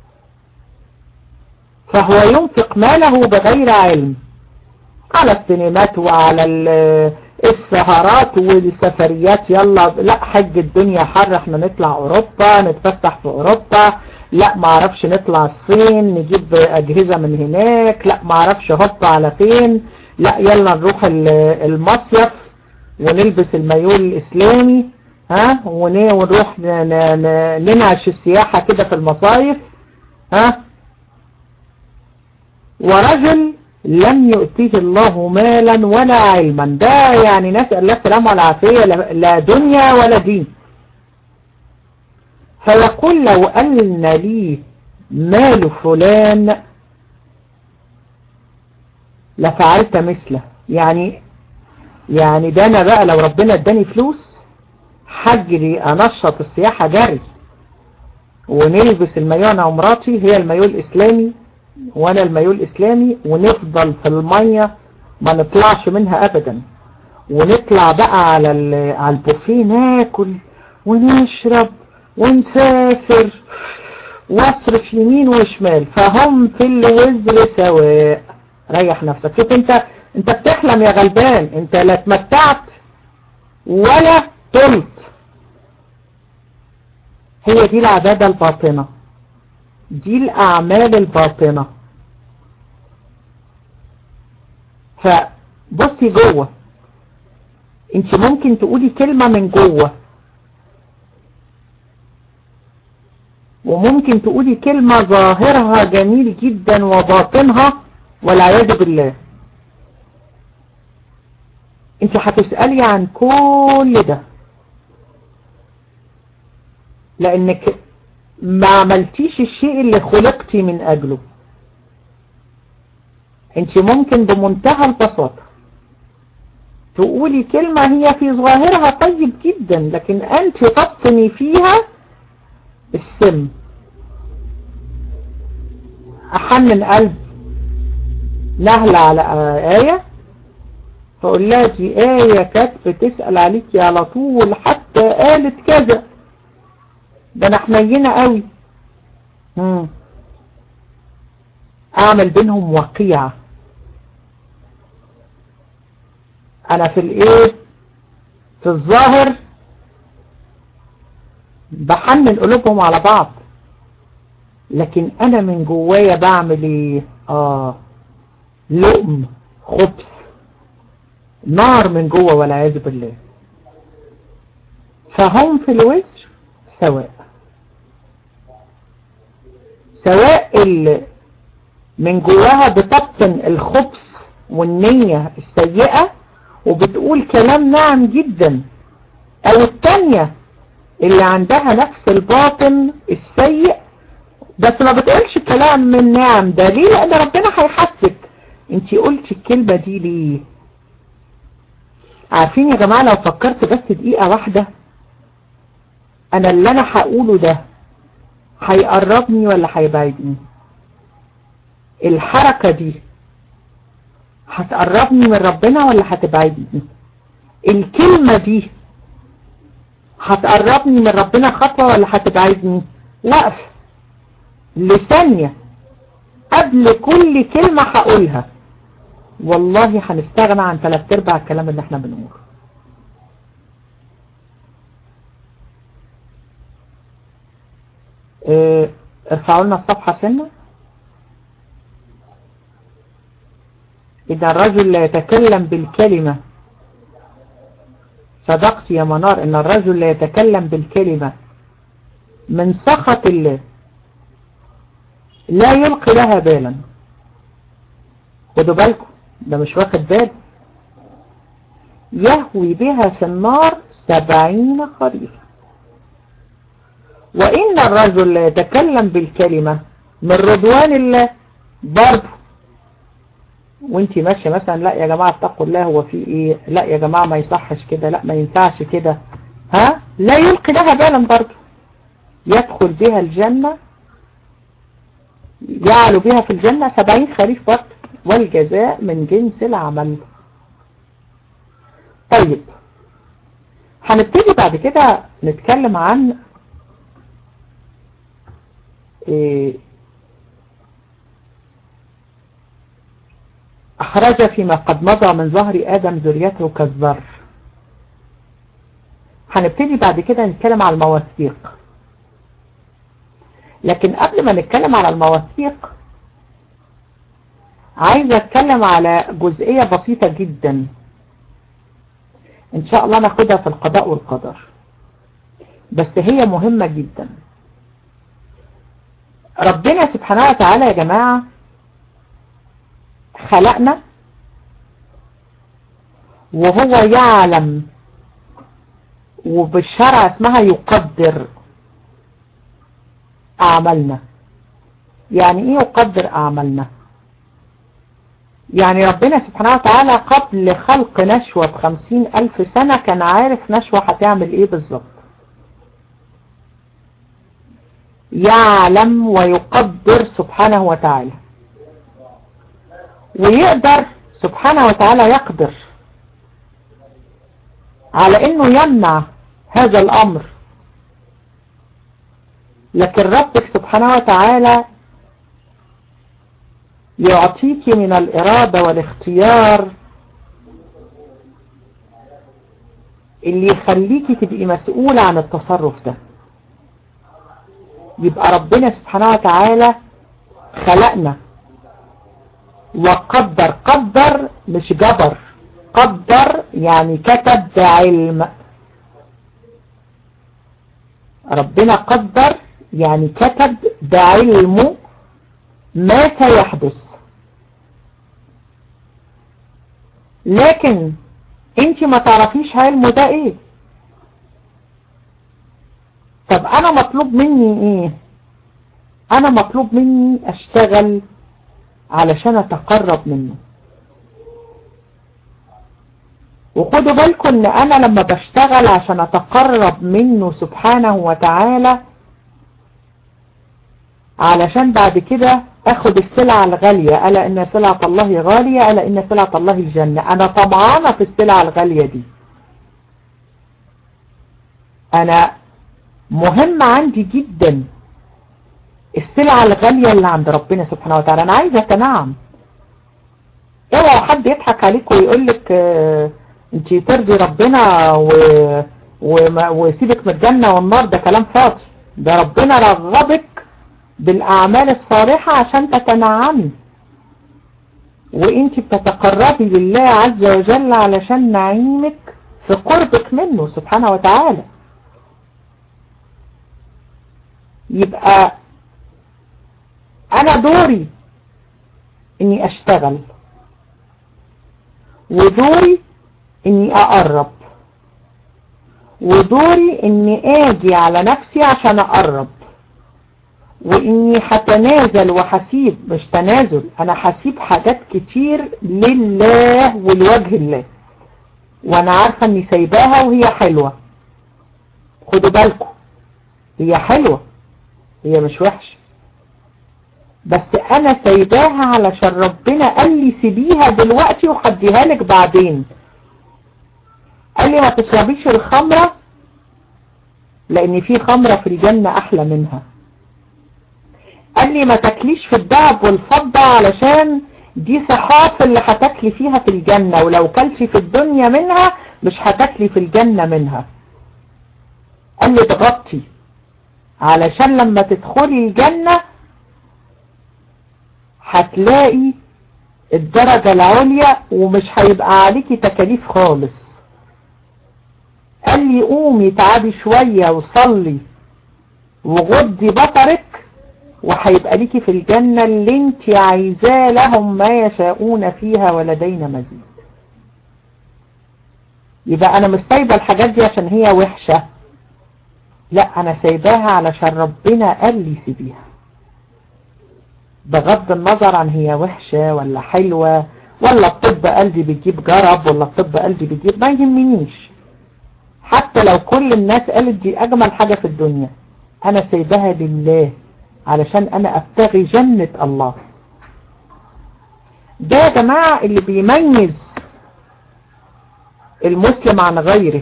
فهو ينفق ماله بغير علم على السينمات وعلى السهرات والسفريات يلا لا حج الدنيا حر احنا نطلع اوروبا نتفسح في اوروبا لا ما اعرفش نطلع الصين نجيب اجهزة من هناك لا ما اعرفش هوب على فين لا يلا نروح المصيف ونلبس المايول الاسلامي ها ونروح ننعش السياحة كده في المصايف ها ورجل لم يؤتيه الله مالا ولا علما ده يعني نسأل الله السلامة والعافية لا دنيا ولا دين فيقول لو أن لي مال فلان لفعلت مثله يعني يعني ده انا بقى لو ربنا اداني فلوس حجري انشط السياحة جري ونلبس المايو انا ومراتي هي المايو الاسلامي وانا المايو الاسلامي ونفضل في المية ما نطلعش منها ابدا ونطلع بقى على على البوفيه ناكل ونشرب ونسافر واصرف يمين وشمال فهم في الوزر سواء ريح نفسك شوف انت انت بتحلم يا غلبان انت لا اتمتعت ولا طلت هي دي العبادة الباطنة دي الأعمال الباطنة فبصي جوه انت ممكن تقولي كلمة من جوه وممكن تقولي كلمة ظاهرها جميل جدا وباطنها والعياذ بالله انت هتسألي عن كل ده لانك ما عملتيش الشيء اللي خلقتي من اجله انت ممكن بمنتهى البساطة تقولي كلمة هي في ظاهرها طيب جدا لكن انت تبطني فيها السم احنن قلب نهلة على آية فقول لها دي آية كانت بتسأل عليكي على طول حتى قالت كذا ده انا حنينة قوي مم. اعمل بينهم وقيعة انا في الايه في الظاهر بحنن قلوبهم على بعض لكن انا من جوايا بعمل ايه اه لؤم خبث نار من جوه والعياذ بالله فهم في الوزر سواء سواء اللي من جواها بتبطن الخبث والنية السيئة وبتقول كلام ناعم جدا او التانية اللي عندها نفس الباطن السيء بس ما بتقولش كلام من ناعم ده ليه لان ربنا هيحسك انتي قلتي الكلمة دي ليه عارفين يا جماعة لو فكرت بس دقيقة واحدة انا اللي انا هقوله ده هيقربني ولا هيبعدني الحركة دي هتقربني من ربنا ولا هتبعدني الكلمة دي هتقربني من ربنا خطوة ولا هتبعدني وقف لثانية قبل كل كلمة هقولها والله هنستغنى عن ثلاث ارباع الكلام اللي احنا بنقوله اه ارفعوا لنا الصفحة سنة إذا الرجل لا يتكلم بالكلمة صدقت يا منار إن الرجل لا يتكلم بالكلمة من سخط الله لا يلقي لها بالا خدوا بالكم ده مش واخد بال يهوي بها في النار سبعين خريفا وإن الرجل لا يتكلم بالكلمة من رضوان الله برضه وانتي ماشية مثلا لا يا جماعة اتقوا الله هو في ايه لا يا جماعة ما يصحش كده لا ما ينفعش كده ها لا يلقي لها بالا برضه يدخل بها الجنة يعلو بها في الجنة سبعين خريف برضه والجزاء من جنس العمل طيب هنبتدي بعد كده نتكلم عن إيه أخرج فيما قد مضى من ظهر آدم ذريته كالذر هنبتدي بعد كده نتكلم على المواثيق لكن قبل ما نتكلم على المواثيق عايزة اتكلم على جزئية بسيطة جدا ان شاء الله ناخدها في القضاء والقدر بس هي مهمة جدا ربنا سبحانه وتعالى يا جماعة خلقنا وهو يعلم وبالشرع اسمها يقدر أعمالنا يعني ايه يقدر أعمالنا يعني ربنا سبحانه وتعالى قبل خلق نشوة بخمسين ألف سنة كان عارف نشوة هتعمل ايه بالظبط يعلم ويقدر سبحانه وتعالى ويقدر سبحانه وتعالى يقدر على انه يمنع هذا الامر لكن ربك سبحانه وتعالى يعطيك من الإرادة والاختيار اللي يخليكي تبقي مسؤولة عن التصرف ده يبقى ربنا سبحانه وتعالى خلقنا وقدر قدر مش جبر قدر يعني كتب بعلم ربنا قدر يعني كتب بعلمه ما سيحدث لكن انت ما تعرفيش علمه ده ايه طب انا مطلوب مني ايه انا مطلوب مني اشتغل علشان اتقرب منه وخدوا بالكم ان انا لما بشتغل عشان اتقرب منه سبحانه وتعالى علشان بعد كده اخد السلعة الغالية الا ان سلعة الله غالية الا ان سلعة الله الجنة انا طمعانة في السلعة الغالية دي انا مهم عندي جدا السلعة الغالية اللي عند ربنا سبحانه وتعالى انا عايزة اتنعم اوعى حد يضحك عليك ويقول لك اه انت ترضي ربنا و... وما... وسيبك من الجنة والنار ده كلام فاضي ده ربنا رغبك بالأعمال الصالحة عشان تتنعمي وانت بتتقربي لله عز وجل علشان نعيمك في قربك منه سبحانه وتعالى يبقى انا دوري اني اشتغل ودوري اني اقرب ودوري اني اجي على نفسي عشان اقرب واني هتنازل وحسيب مش تنازل انا هسيب حاجات كتير لله ولوجه الله وانا عارفة اني سايباها وهي حلوة خدوا بالكم هي حلوة هي مش وحشة بس انا سايباها علشان ربنا قال لي سيبيها دلوقتي وحديها لك بعدين قال لي ما تشربيش الخمرة لان في خمرة في الجنة احلى منها قال لي ما تاكليش في الذهب والفضة علشان دي صحاف اللي هتاكلي فيها في الجنة ولو كلتي في الدنيا منها مش هتاكلي في الجنة منها قال لي تغطي علشان لما تدخلي الجنة هتلاقي الدرجة العليا ومش هيبقى عليكي تكاليف خالص قال لي قومي تعبي شوية وصلي وغضي بصرك وهيبقى ليكي في الجنة اللي انت عايزاه لهم ما يشاءون فيها ولدينا مزيد يبقى انا مش سايبه الحاجات دي عشان هي وحشة لا انا سايباها علشان ربنا قال لي سيبيها بغض النظر عن هي وحشة ولا حلوة ولا الطب قلبي بيجيب جرب ولا الطب قلبي بيجيب ما يهمنيش حتى لو كل الناس قالت دي اجمل حاجة في الدنيا انا سايباها لله علشان انا ابتغي جنة الله ده يا جماعة اللي بيميز المسلم عن غيره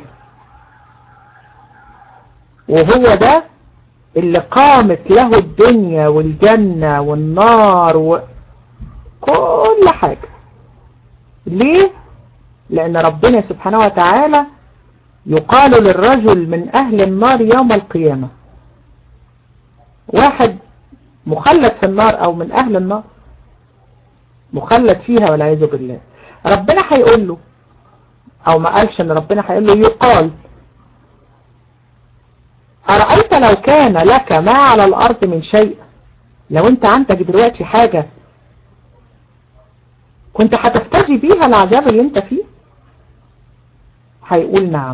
وهو ده اللي قامت له الدنيا والجنة والنار وكل حاجة ليه؟ لأن ربنا سبحانه وتعالى يقال للرجل من أهل النار يوم القيامة واحد مخلد في النار أو من أهل النار مخلد فيها والعياذ بالله ربنا هيقول له أو ما قالش إن ربنا هيقول له يقال أرأيت لو كان لك ما على الأرض من شيء لو أنت عندك دلوقتي حاجة كنت هتفتدي بيها العذاب اللي أنت فيه هيقول نعم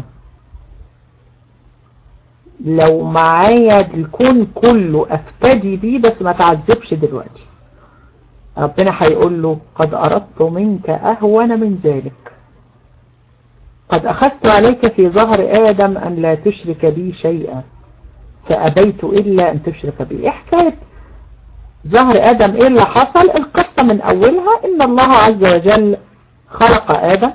لو معايا الكون كله افتدي بيه بس ما تعذبش دلوقتي ربنا هيقول له قد أردت منك أهون من ذلك قد أخذت عليك في ظهر آدم أن لا تشرك بي شيئا فأبيت إلا أن تشرك بي إيه حكاية ظهر آدم إيه اللي حصل القصة من أولها إن الله عز وجل خلق آدم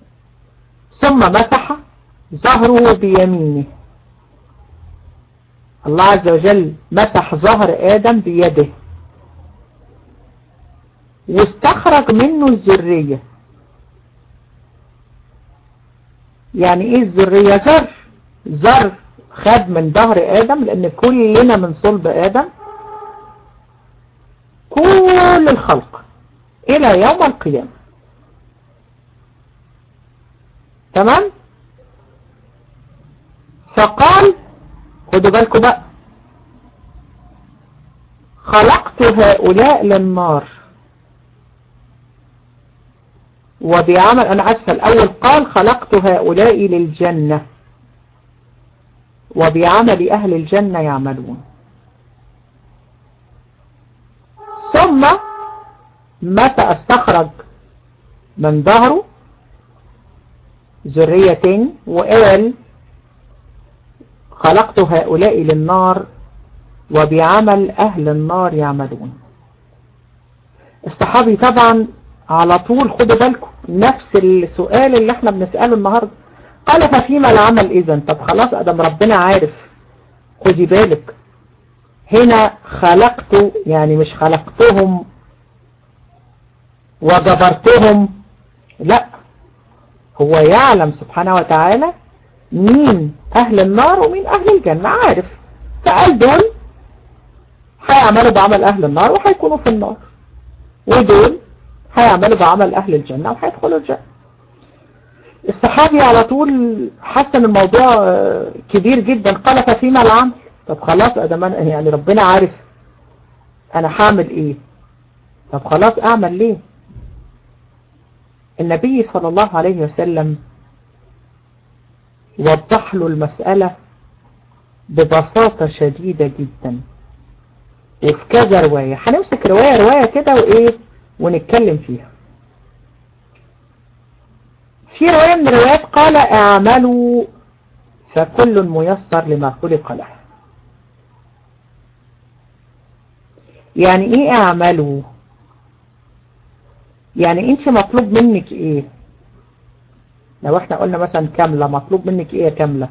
ثم مسح ظهره بيمينه الله عز وجل مسح ظهر آدم بيده واستخرج منه الذرية يعني ايه الذرية زر زر خد من ظهر آدم لأن كلنا من صلب آدم كل الخلق إلى يوم القيامة تمام فقال خدوا بالكم بقى خلقت هؤلاء للنار وبعمل أنا أسفل الأول قال خلقت هؤلاء للجنة وبعمل أهل الجنة يعملون ثم متى استخرج من ظهره ذريتين وقال خلقت هؤلاء للنار وبعمل أهل النار يعملون الصحابي طبعا على طول خدوا بالكم نفس السؤال اللي احنا بنسأله النهاردة قال ففيما العمل اذا طب خلاص ادم ربنا عارف خدي بالك هنا خلقت يعني مش خلقتهم وجبرتهم لا هو يعلم سبحانه وتعالى مين اهل النار ومين اهل الجنة عارف فقال دول هيعملوا بعمل اهل النار وهيكونوا في النار ودول هيعملوا بعمل اهل الجنة وهيدخلوا الجنة الصحابي على طول حس ان الموضوع كبير جدا قال ففيما العمل طب خلاص ادم يعني ربنا عارف انا هعمل ايه طب خلاص اعمل ليه النبي صلى الله عليه وسلم وضح له المسألة ببساطة شديدة جدا وفي كذا رواية هنمسك رواية رواية كده وايه ونتكلم فيها في رواية من الروايات قال اعملوا فكل ميسر لما خلق له يعني ايه اعملوا يعني انت مطلوب منك ايه لو احنا قلنا مثلا كاملة مطلوب منك ايه يا كاملة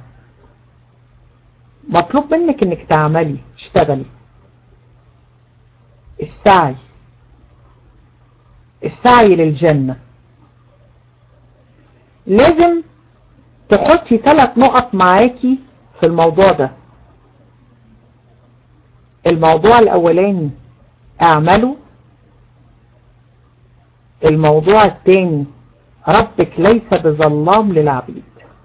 مطلوب منك انك تعملي تشتغلي السعي السعي للجنة لازم تحطي ثلاث نقط معاكي في الموضوع ده الموضوع الاولاني اعملوا الموضوع الثاني ربك ليس بظلام للعبيد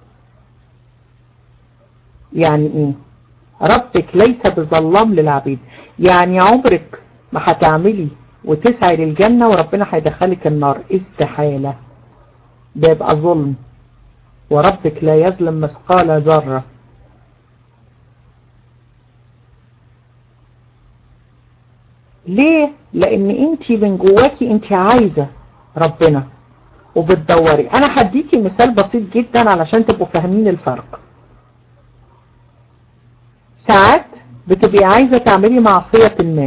يعني ايه ربك ليس بظلام للعبيد يعني عمرك ما هتعملي وتسعي للجنة وربنا هيدخلك النار استحالة ده يبقى ظلم وربك لا يظلم مثقال ذرة ليه لان انت من جواكي انت عايزة ربنا وبتدوري انا هديكي مثال بسيط جدا علشان تبقوا فاهمين الفرق ساعات بتبقي عايزة تعملي معصية ما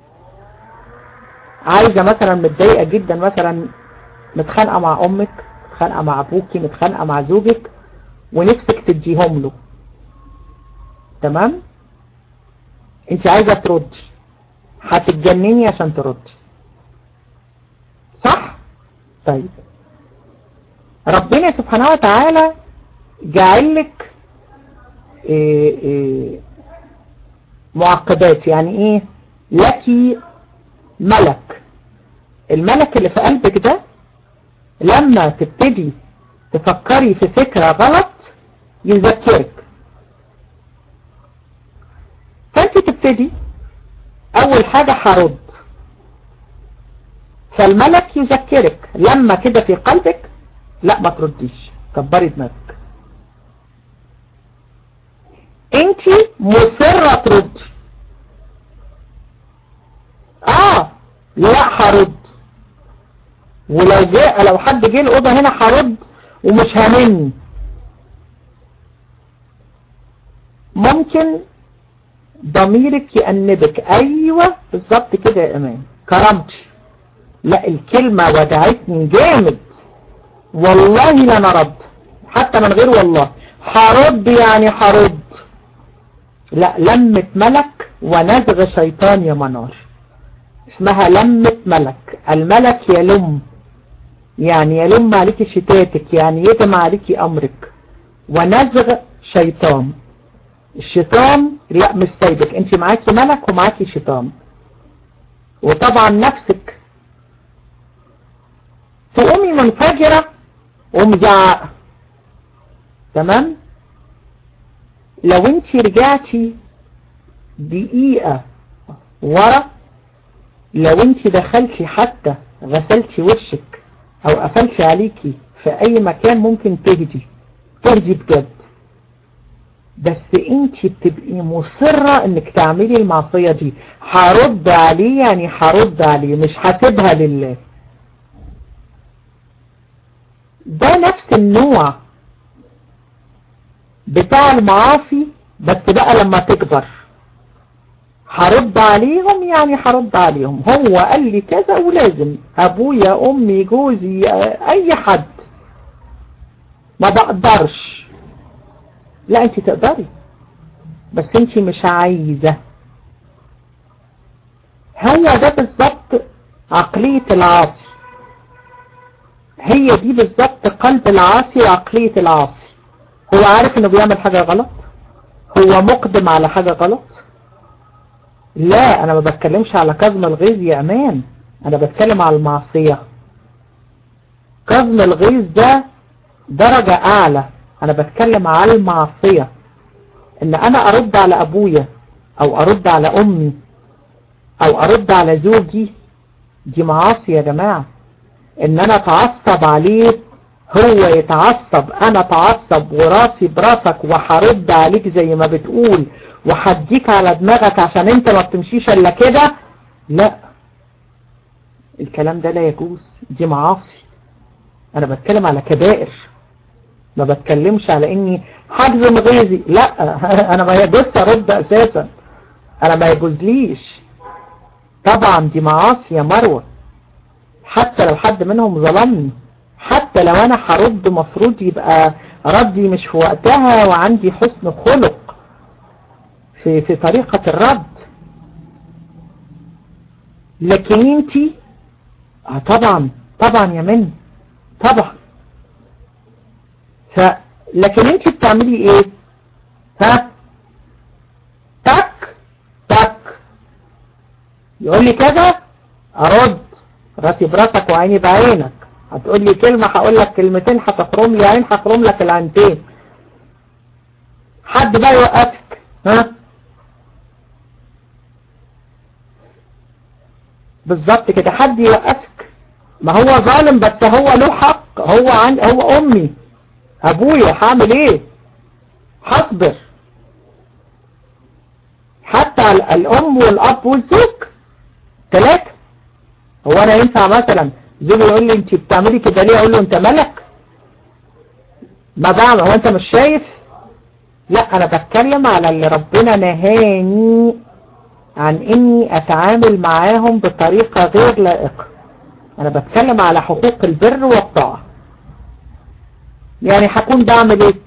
عايزة مثلا متضايقة جدا مثلا متخانقة مع امك متخانقة مع ابوكي متخانقة مع زوجك ونفسك تديهم له تمام انت عايزة تردي هتتجنني عشان تردي صح طيب ربنا سبحانه وتعالى جعل لك إيه إيه معقبات يعني ايه لك ملك الملك اللي في قلبك ده لما تبتدي تفكري في فكرة غلط يذكرك فانت تبتدي اول حاجة هرد فالملك يذكرك لما كده في قلبك لا ما ترديش كبري دماغك انت مصرة تردي اه لا هرد ولو جاء لو حد جه الاوضه هنا هرد ومش هامني ممكن ضميرك يأنبك ايوه بالظبط كده يا امان كرمتي لا الكلمة ودعتني جامد والله لا انا رد حتى من غير والله هرد يعني هرد لا لمة ملك ونزغ شيطان يا منار اسمها لمة ملك الملك يلم يعني يلم عليك شتاتك يعني يدم عليك أمرك ونزغ شيطان الشيطان لا مش سايبك انت معاكي ملك ومعاكي شيطان وطبعا نفسك تقومي منفجرة ومزعقة تمام لو انت رجعتي دقيقة ورا لو انت دخلتي حتى غسلتي وشك او قفلتي عليكي في اي مكان ممكن تهدي تهدي بجد بس انت بتبقي مصرة انك تعملي المعصية دي هرد عليه يعني هرد عليه مش هسيبها لله ده نفس النوع بتاع المعاصي بس بقى لما تكبر هرد عليهم يعني هرد عليهم هو قال لي كذا ولازم ابويا امي جوزي اي حد ما بقدرش لا انت تقدري بس انت مش عايزة هو ده بالظبط عقلية العاصي هي دي بالظبط قلب العاصي وعقلية العاصي هو عارف انه بيعمل حاجة غلط هو مقدم على حاجة غلط لا انا ما بتكلمش على كظم الغيظ يا امان انا بتكلم على المعصية كظم الغيظ ده درجة اعلى انا بتكلم على المعصية ان انا ارد على ابويا او ارد على امي او ارد على زوجي دي معاصي يا جماعة ان انا اتعصب عليه هو يتعصب انا اتعصب وراسي براسك وهرد عليك زي ما بتقول وهديك على دماغك عشان انت ما بتمشيش الا كده لا الكلام ده لا يجوز دي معاصي انا بتكلم على كبائر ما بتكلمش على اني حجز غيظي لا انا ما يجوز ارد اساسا انا ما يجوزليش طبعا دي معاصي يا مروه حتى لو حد منهم ظلمني حتى لو انا هرد مفروض يبقى ردي مش في وقتها وعندي حسن خلق في في طريقة الرد لكن انتي اه طبعا طبعا يا من طبعا ف لكن انتي بتعملي ايه ها تك تك يقول لي كذا ارد راسي براسك وعيني بعينك هتقول لي كلمة هقول لك كلمتين هتخرم لي عين هخرم لك العينتين حد بقى يوقفك ها بالظبط كده حد يوقفك ما هو ظالم بس هو له حق هو عن هو امي ابويا هعمل ايه هصبر حتى الام والاب والزوج ثلاثة هو انا ينفع مثلا زوجي يقول لي انت بتعملي كده ليه اقول له انت ملك ما بعمل هو انت مش شايف لا انا بتكلم على اللي ربنا نهاني عن اني اتعامل معاهم بطريقة غير لائقة انا بتكلم على حقوق البر والطاعة يعني هكون بعمل ايه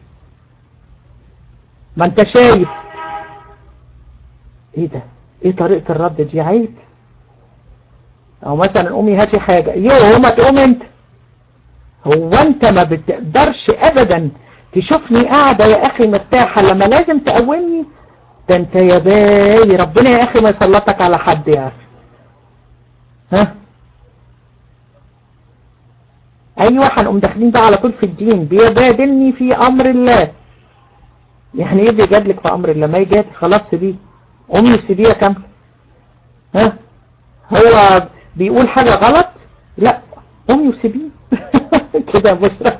ما انت شايف ايه ده ايه طريقة الرد دي عيب او مثلا امي هاتي حاجة يوه ما تقوم انت هو انت ما بتقدرش ابدا تشوفني قاعدة يا اخي مرتاحة لما لازم تقومني ده انت يا باي ربنا يا اخي ما يسلطك على حد يا اخي ها ايوه هنقوم داخلين بقى على طول في الدين بيجادلني في امر الله يعني ايه بيجادلك في امر الله ما يجادل خلاص سيبيه امي سيبيه كامله ها هو بيقول حاجة غلط لا امي وسيبيه كده بشرى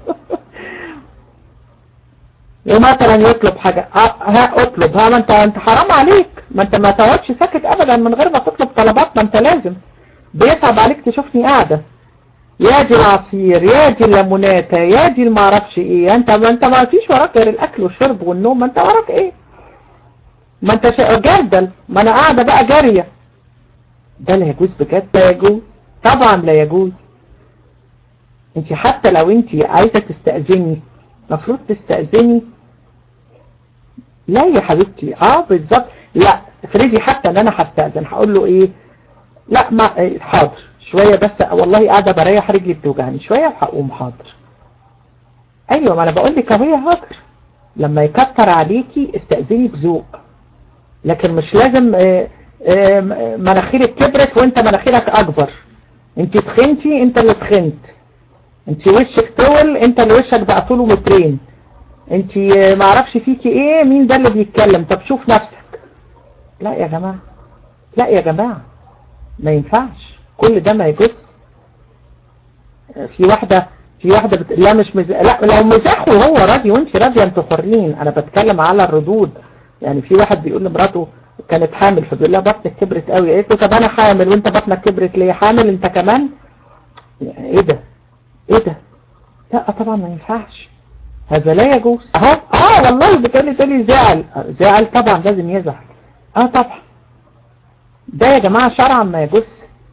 ومثلا يطلب حاجة ها اطلب ها ما انت انت حرام عليك ما انت ما تقعدش ساكت ابدا من غير ما تطلب طلبات ما انت لازم بيصعب عليك تشوفني قاعدة يا دي العصير يا دي الليموناتة يا دي المعرفش ايه انت ما انت ما فيش وراك غير الاكل والشرب والنوم ما انت وراك ايه ما انت جردل ما انا قاعدة بقى جارية ده لا يجوز بجد لا يجوز طبعا لا يجوز انت حتى لو انت عايزة تستأذني مفروض تستأذني لا يا حبيبتي اه بالظبط لا افرضي حتى ان انا هستأذن هقول له ايه لا ما إيه، حاضر شوية بس والله قاعدة بريح رجلي بتوجعني شوية وهقوم حاضر ايوه ما انا بقول لك اهو يا حاضر لما يكتر عليكي استأذني بذوق لكن مش لازم آه، آه، مناخيرك كبرت وانت مناخيرك اكبر انت تخنتي انت اللي تخنت انت وشك طول انت اللي وشك بقى طوله مترين انت آه، معرفش فيكي ايه مين ده اللي بيتكلم طب شوف نفسك لا يا جماعة لا يا جماعة ما ينفعش كل ده ما يجوز في واحدة في واحدة بت... لا مش مز... لا لو مزاح وهو راضي وانت راضية انتوا حرين انا بتكلم على الردود يعني في واحد بيقول لمراته كانت حامل فبيقول لها بطنك كبرت قوي قالت له طب انا حامل وانت بطنك كبرت ليه حامل انت كمان يعني ايه ده ايه ده لا طبعا ما ينفعش هذا لا يجوز اهو اه والله بتقولي تقولي زعل زعل طبعا لازم يزعل اه طبعا ده يا جماعة شرعا ما يجوز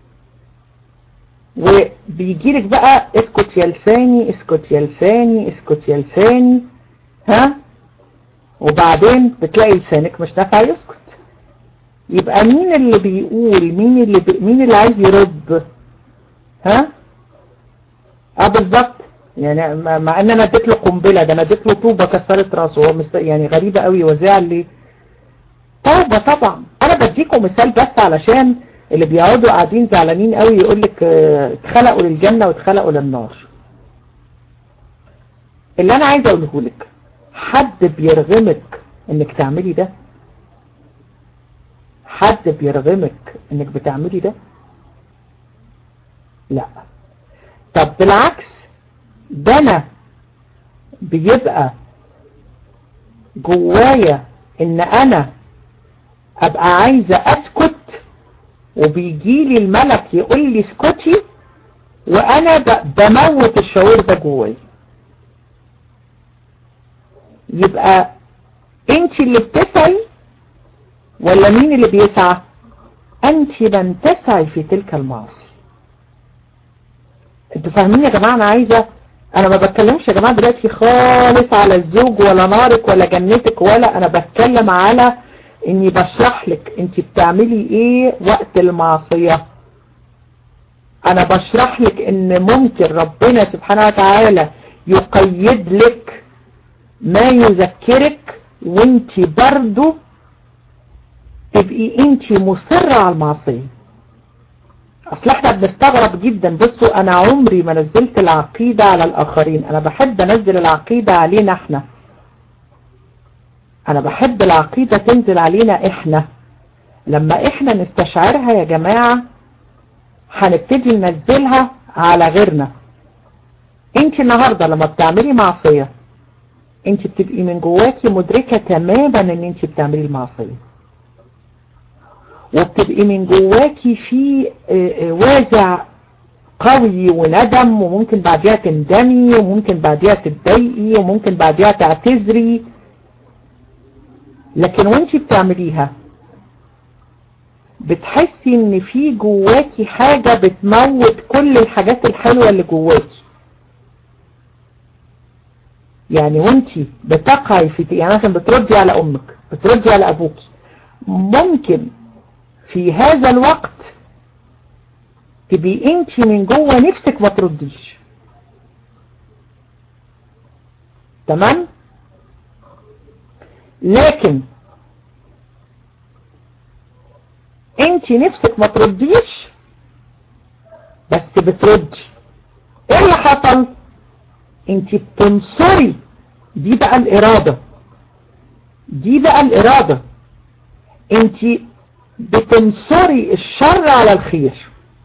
وبيجيلك بقى اسكت يا لساني اسكت يا لساني اسكت يا لساني ها وبعدين بتلاقي لسانك مش نافع يسكت يبقى مين اللي بيقول مين اللي بي مين اللي عايز يرد ها اه بالظبط يعني مع ان انا اديت له قنبله ده انا اديت له طوبه كسرت راسه هو مست... يعني غريبه قوي وزعل لي توبه طبعا انا بديكم مثال بس علشان اللي بيقعدوا قاعدين زعلانين قوي يقول لك اتخلقوا للجنه واتخلقوا للنار اللي انا عايزه اقوله لك حد بيرغمك انك تعملي ده حد بيرغمك انك بتعملي ده لا طب بالعكس ده انا بيبقى جوايا ان انا ابقى عايزة اسكت وبيجيلي الملك يقول لي اسكتي وانا بموت الشعور ده جوايا يبقى انت اللي بتسعي ولا مين اللي بيسعى انت من تسعي في تلك المعاصي انتوا فاهمين يا جماعة انا عايزة انا ما بتكلمش يا جماعة دلوقتي خالص على الزوج ولا نارك ولا جنتك ولا انا بتكلم على اني بشرح لك انت بتعملي ايه وقت المعصية انا بشرح لك ان ممكن ربنا سبحانه وتعالى يقيد لك ما يذكرك وانت برضو تبقي انت مصرة على المعصية اصل احنا بنستغرب جدا بصوا انا عمري ما نزلت العقيدة على الاخرين انا بحب انزل العقيدة علينا احنا انا بحب العقيدة تنزل علينا احنا لما احنا نستشعرها يا جماعة هنبتدي ننزلها على غيرنا انت النهاردة لما بتعملي معصية انت بتبقي من جواكي مدركة تماما ان انت بتعملي المعصية وبتبقي من جواكي في وازع قوي وندم وممكن بعدها تندمي وممكن بعدها تتضايقي وممكن بعدها تعتذري لكن وانت بتعمليها بتحسي ان في جواكي حاجة بتموت كل الحاجات الحلوة اللي جواكي يعني وانت بتقعي في يعني مثلا بتردي على امك بتردي على ابوك ممكن في هذا الوقت تبقي انت من جوه نفسك ما ترديش تمام لكن انت نفسك ما ترديش بس بتردي ايه اللي حصل انت بتنصري دي بقى الارادة دي بقى الارادة انت بتنصري الشر على الخير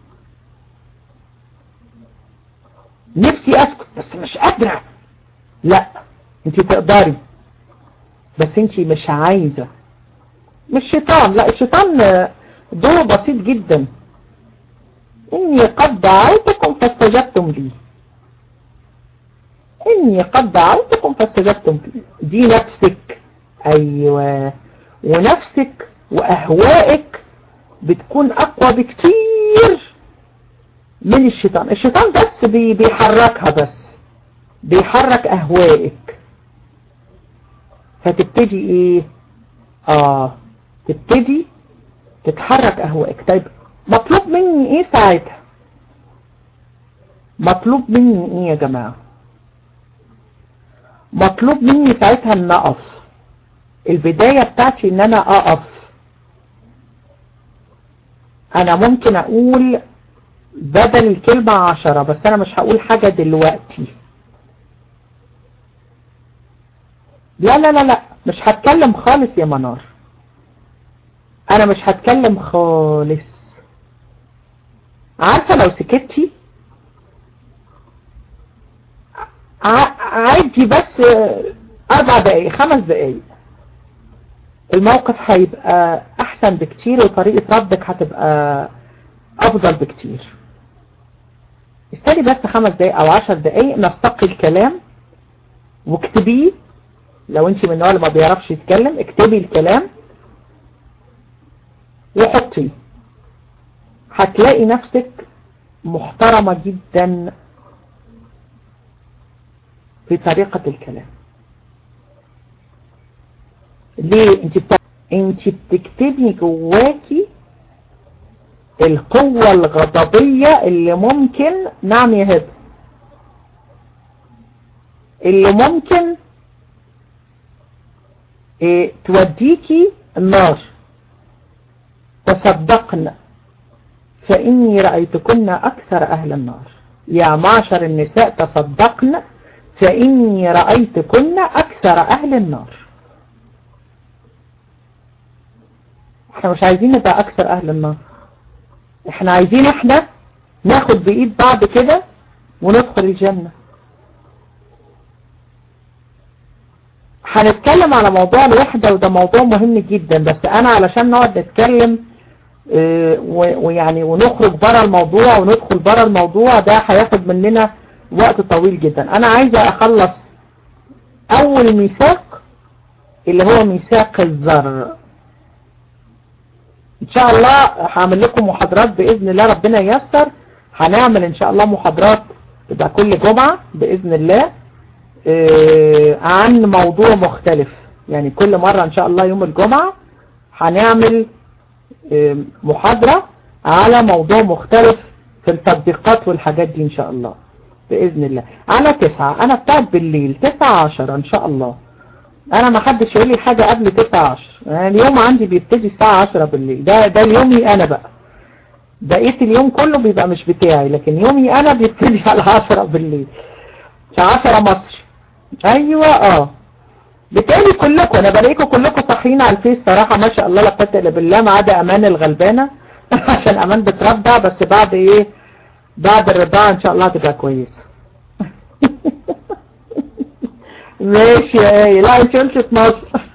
نفسي اسكت بس مش قادرة لا انت تقدري بس انت مش عايزة مش شيطان لا الشيطان دوره بسيط جدا اني قد دعوتكم فاستجبتم لي اني قد دعوتكم فاستجبتم لي دي نفسك ايوه ونفسك واهوائك بتكون اقوى بكتير من الشيطان الشيطان بس بي بيحركها بس بيحرك اهوائك فتبتدي ايه اه تبتدي تتحرك اهواءك طيب مطلوب مني ايه ساعتها مطلوب مني ايه يا جماعة مطلوب مني ساعتها ان اقف البداية بتاعتي ان انا اقف انا ممكن اقول بدل الكلمة عشرة بس انا مش هقول حاجة دلوقتي لا لا لا لا مش هتكلم خالص يا منار انا مش هتكلم خالص عارفة لو سكتي عادي بس اربع دقايق خمس دقايق الموقف هيبقى احسن بكتير وطريقة ردك هتبقى افضل بكتير استني بس خمس دقايق او عشر دقايق نستقي الكلام واكتبيه لو انت من النوع اللي ما بيعرفش يتكلم اكتبي الكلام وحطيه هتلاقي نفسك محترمة جدا في طريقة الكلام ليه انت بتا... انت بتكتبي جواكي القوة الغضبية اللي ممكن نعم يا هبه اللي ممكن إيه توديكي النار تصدقن فإني رأيتكن أكثر أهل النار يا معشر النساء تصدقن فإني رأيتكن أكثر أهل النار احنا مش عايزين نبقى أكثر أهل النار احنا عايزين احنا ناخد بإيد بعض كده وندخل الجنة هنتكلم على موضوع الوحدة وده موضوع مهم جدا بس انا علشان نقعد نتكلم اه ويعني ونخرج بره الموضوع وندخل بره الموضوع ده هياخد مننا وقت طويل جدا انا عايزة اخلص اول ميثاق اللي هو ميثاق الذر ان شاء الله هعمل لكم محاضرات باذن الله ربنا ييسر هنعمل ان شاء الله محاضرات تبقى كل جمعة باذن الله عن موضوع مختلف يعني كل مرة ان شاء الله يوم الجمعة هنعمل محاضرة على موضوع مختلف في التطبيقات والحاجات دي ان شاء الله بإذن الله على تسعة انا بتاعت بالليل تسعة عشر ان شاء الله انا ما حدش يقول لي حاجة قبل تسعة عشر يعني اليوم عندي بيبتدي الساعة عشرة بالليل ده ده يومي انا بقى بقيت اليوم كله بيبقى مش بتاعي لكن يومي انا بيبتدي على عشرة بالليل في عشرة مصر ايوه اه بالتالي كلكم انا بلاقيكم كلكم صاحيين على الفيس صراحة ما شاء الله لا قوه الا بالله ما عدا امان الغلبانة عشان امان بترضع بس بعد ايه بعد الرضاعة ان شاء الله هتبقى كويسة ماشي يا ايه لا انت قلت 12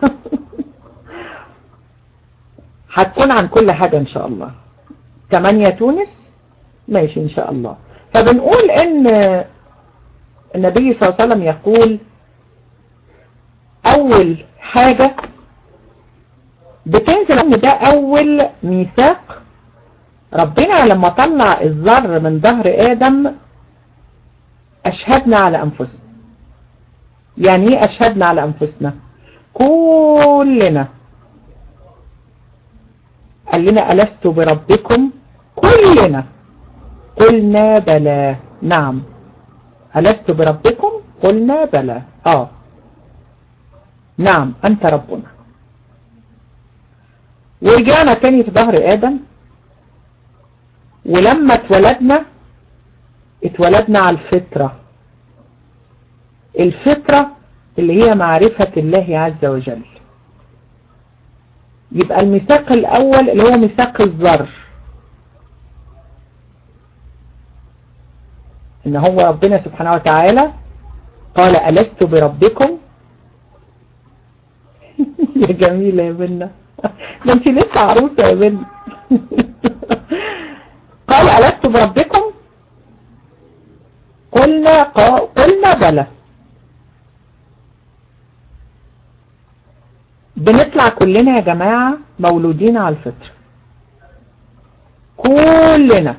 هتكون عن كل حاجة ان شاء الله 8 تونس ماشي ان شاء الله فبنقول ان النبي صلى الله عليه وسلم يقول اول حاجة بتنزل ان ده اول ميثاق ربنا لما طلع الذر من ظهر ادم اشهدنا على انفسنا يعني ايه اشهدنا على انفسنا كلنا قال لنا ألست بربكم كلنا قلنا بلى نعم ألست بربكم قلنا بلى آه نعم أنت ربنا ورجعنا تاني في ظهر آدم ولما اتولدنا اتولدنا على الفطرة الفطرة اللي هي معرفة الله عز وجل يبقى الميثاق الأول اللي هو ميثاق الذر إن هو ربنا سبحانه وتعالى قال ألست بربكم يا جميلة يا بنا ده انت لسه عروسة يا بنا قال ألست بربكم قلنا قلنا بلى بنطلع كلنا يا جماعة مولودين على الفطر كلنا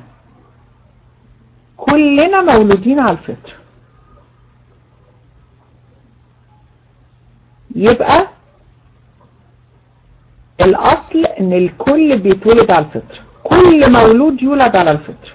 كلنا مولودين على الفطر يبقى الأصل إن الكل بيتولد على الفطر كل مولود يولد على الفطر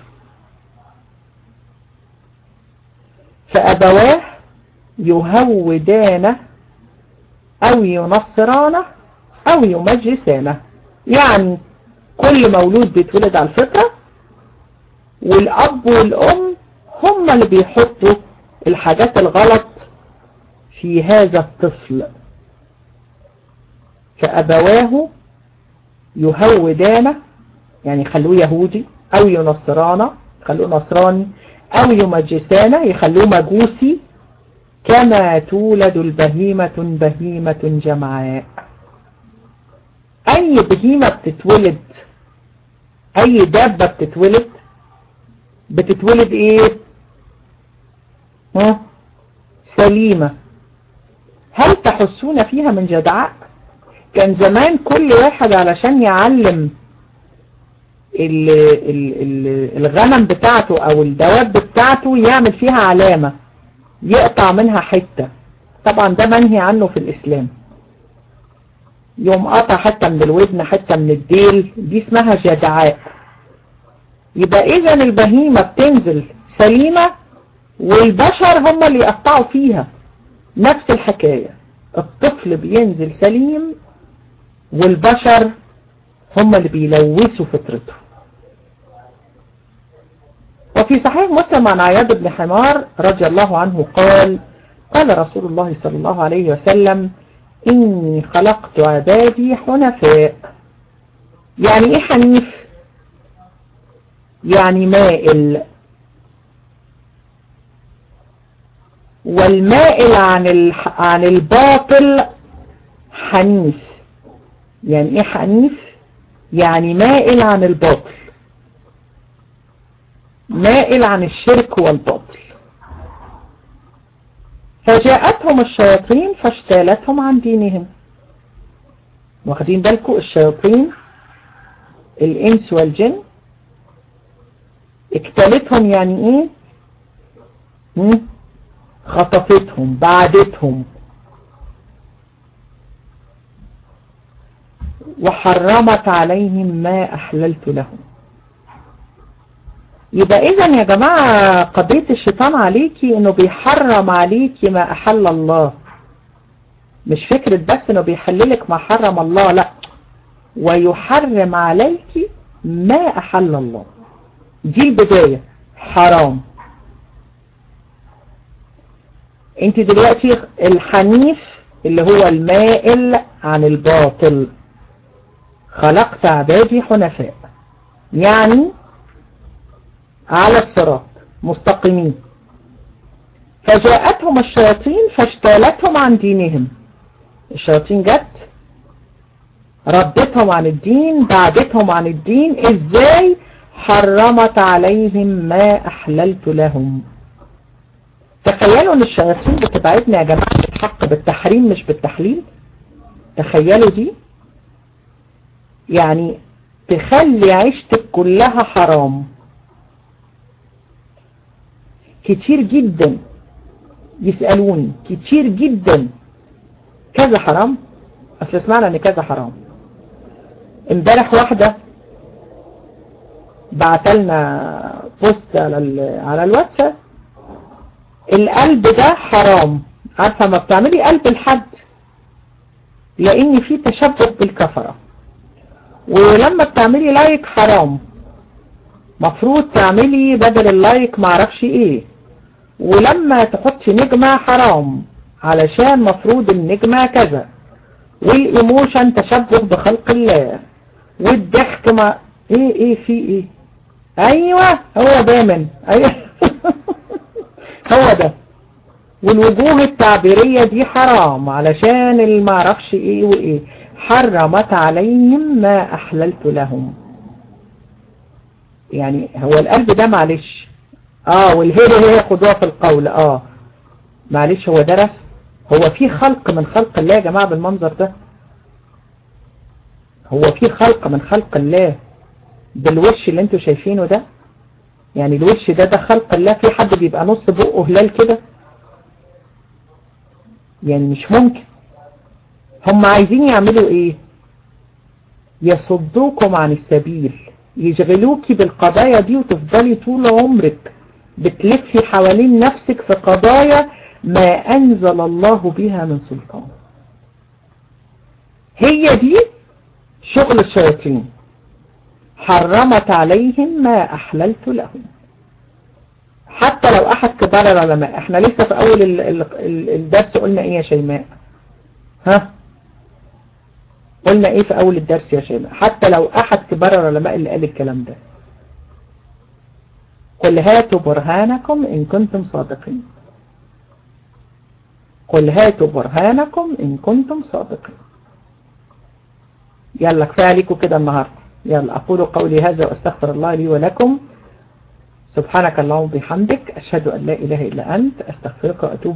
فأبواه يهودانه أو ينصرانه أو يمجسانه يعني كل مولود بيتولد على الفطرة والأب والأم هم اللي بيحطوا الحاجات الغلط في هذا الطفل فأبواه يهودانه يعني يخلوه يهودي أو ينصرانه يخلوه نصراني أو يمجسانه يخلوه مجوسي كما تولد البهيمة بهيمة جمعاء أي بهيمة بتتولد أي دابة بتتولد بتتولد إيه ها سليمة هل تحسون فيها من جدعاء كان زمان كل واحد علشان يعلم ال ال ال الغنم بتاعته او الدواب بتاعته يعمل فيها علامة يقطع منها حتة طبعا ده منهي عنه في الاسلام يوم قطع حتة من الودن حتة من الديل دي اسمها جدعاء يبقى اذا البهيمة بتنزل سليمة والبشر هم اللي يقطعوا فيها نفس الحكاية الطفل بينزل سليم والبشر هم اللي بيلوثوا فطرته وفي صحيح مسلم عن عياض بن حمار رضي الله عنه قال قال رسول الله صلى الله عليه وسلم إني خلقت عبادي حنفاء يعني إيه حنيف يعني مائل والمائل عن عن الباطل حنيف يعني ايه حنيف يعني مائل عن الباطل مائل عن الشرك والباطل فجاءتهم الشياطين فاشتالتهم عن دينهم واخدين بالكم الشياطين الانس والجن اكتلتهم يعني ايه مم؟ خطفتهم بعدتهم وحرمت عليهم ما أحللت لهم يبقى إذا يا جماعة قضية الشيطان عليكي إنه بيحرم عليكي ما أحل الله مش فكرة بس إنه بيحللك ما حرم الله لا ويحرم عليكي ما أحل الله دي البداية حرام انت دلوقتي الحنيف اللي هو المائل عن الباطل خلقت عبادي حنفاء يعني على الصراط مستقيمين فجاءتهم الشياطين فاشتالتهم عن دينهم الشياطين جت ردتهم عن الدين بعدتهم عن الدين ازاي حرمت عليهم ما احللت لهم تخيلوا ان الشياطين بتبعدنا يا جماعة الحق بالتحريم مش بالتحليل تخيلوا دي يعني تخلي عيشتك كلها حرام كتير جدا يسألوني كتير جدا كذا حرام اصل سمعنا ان كذا حرام امبارح واحدة بعتلنا بوست على على الواتساب القلب ده حرام عارفة ما بتعملي قلب لحد لان في تشبه بالكفرة ولما بتعملي لايك حرام مفروض تعملي بدل اللايك معرفش ايه ولما تحطي نجمة حرام علشان مفروض النجمة كذا والايموشن تشبه بخلق الله والضحك ما ايه ايه في ايه ايوه هو دايما ايوه هو ده والوجوه التعبيرية دي حرام علشان المعرفش ايه وايه حرمت عليهم ما احللت لهم يعني هو القلب ده معلش اه والهيرة هي خدوها في القول اه معلش هو درس هو في خلق من خلق الله يا جماعة بالمنظر ده هو في خلق من خلق الله بالوش اللي انتوا شايفينه ده يعني الوش ده ده خلق الله في حد بيبقى نص بقه هلال كده يعني مش ممكن هم عايزين يعملوا ايه يصدوكم عن السبيل يشغلوكي بالقضايا دي وتفضلي طول عمرك بتلفي حوالين نفسك في قضايا ما أنزل الله بها من سلطان هي دي شغل الشياطين حرمت عليهم ما أحللت لهم حتى لو أحد كبار العلماء احنا لسه في أول ال ال الدرس قلنا ايه يا شيماء ها قلنا ايه في أول الدرس يا شيماء حتى لو أحد كبار العلماء اللي قال الكلام ده قل هاتوا برهانكم إن كنتم صادقين قل هاتوا برهانكم إن كنتم صادقين يلا كفاية عليكم كده النهاردة يلا أقول قولي هذا وأستغفر الله لي ولكم سبحانك اللهم وبحمدك أشهد أن لا إله إلا أنت أستغفرك وأتوب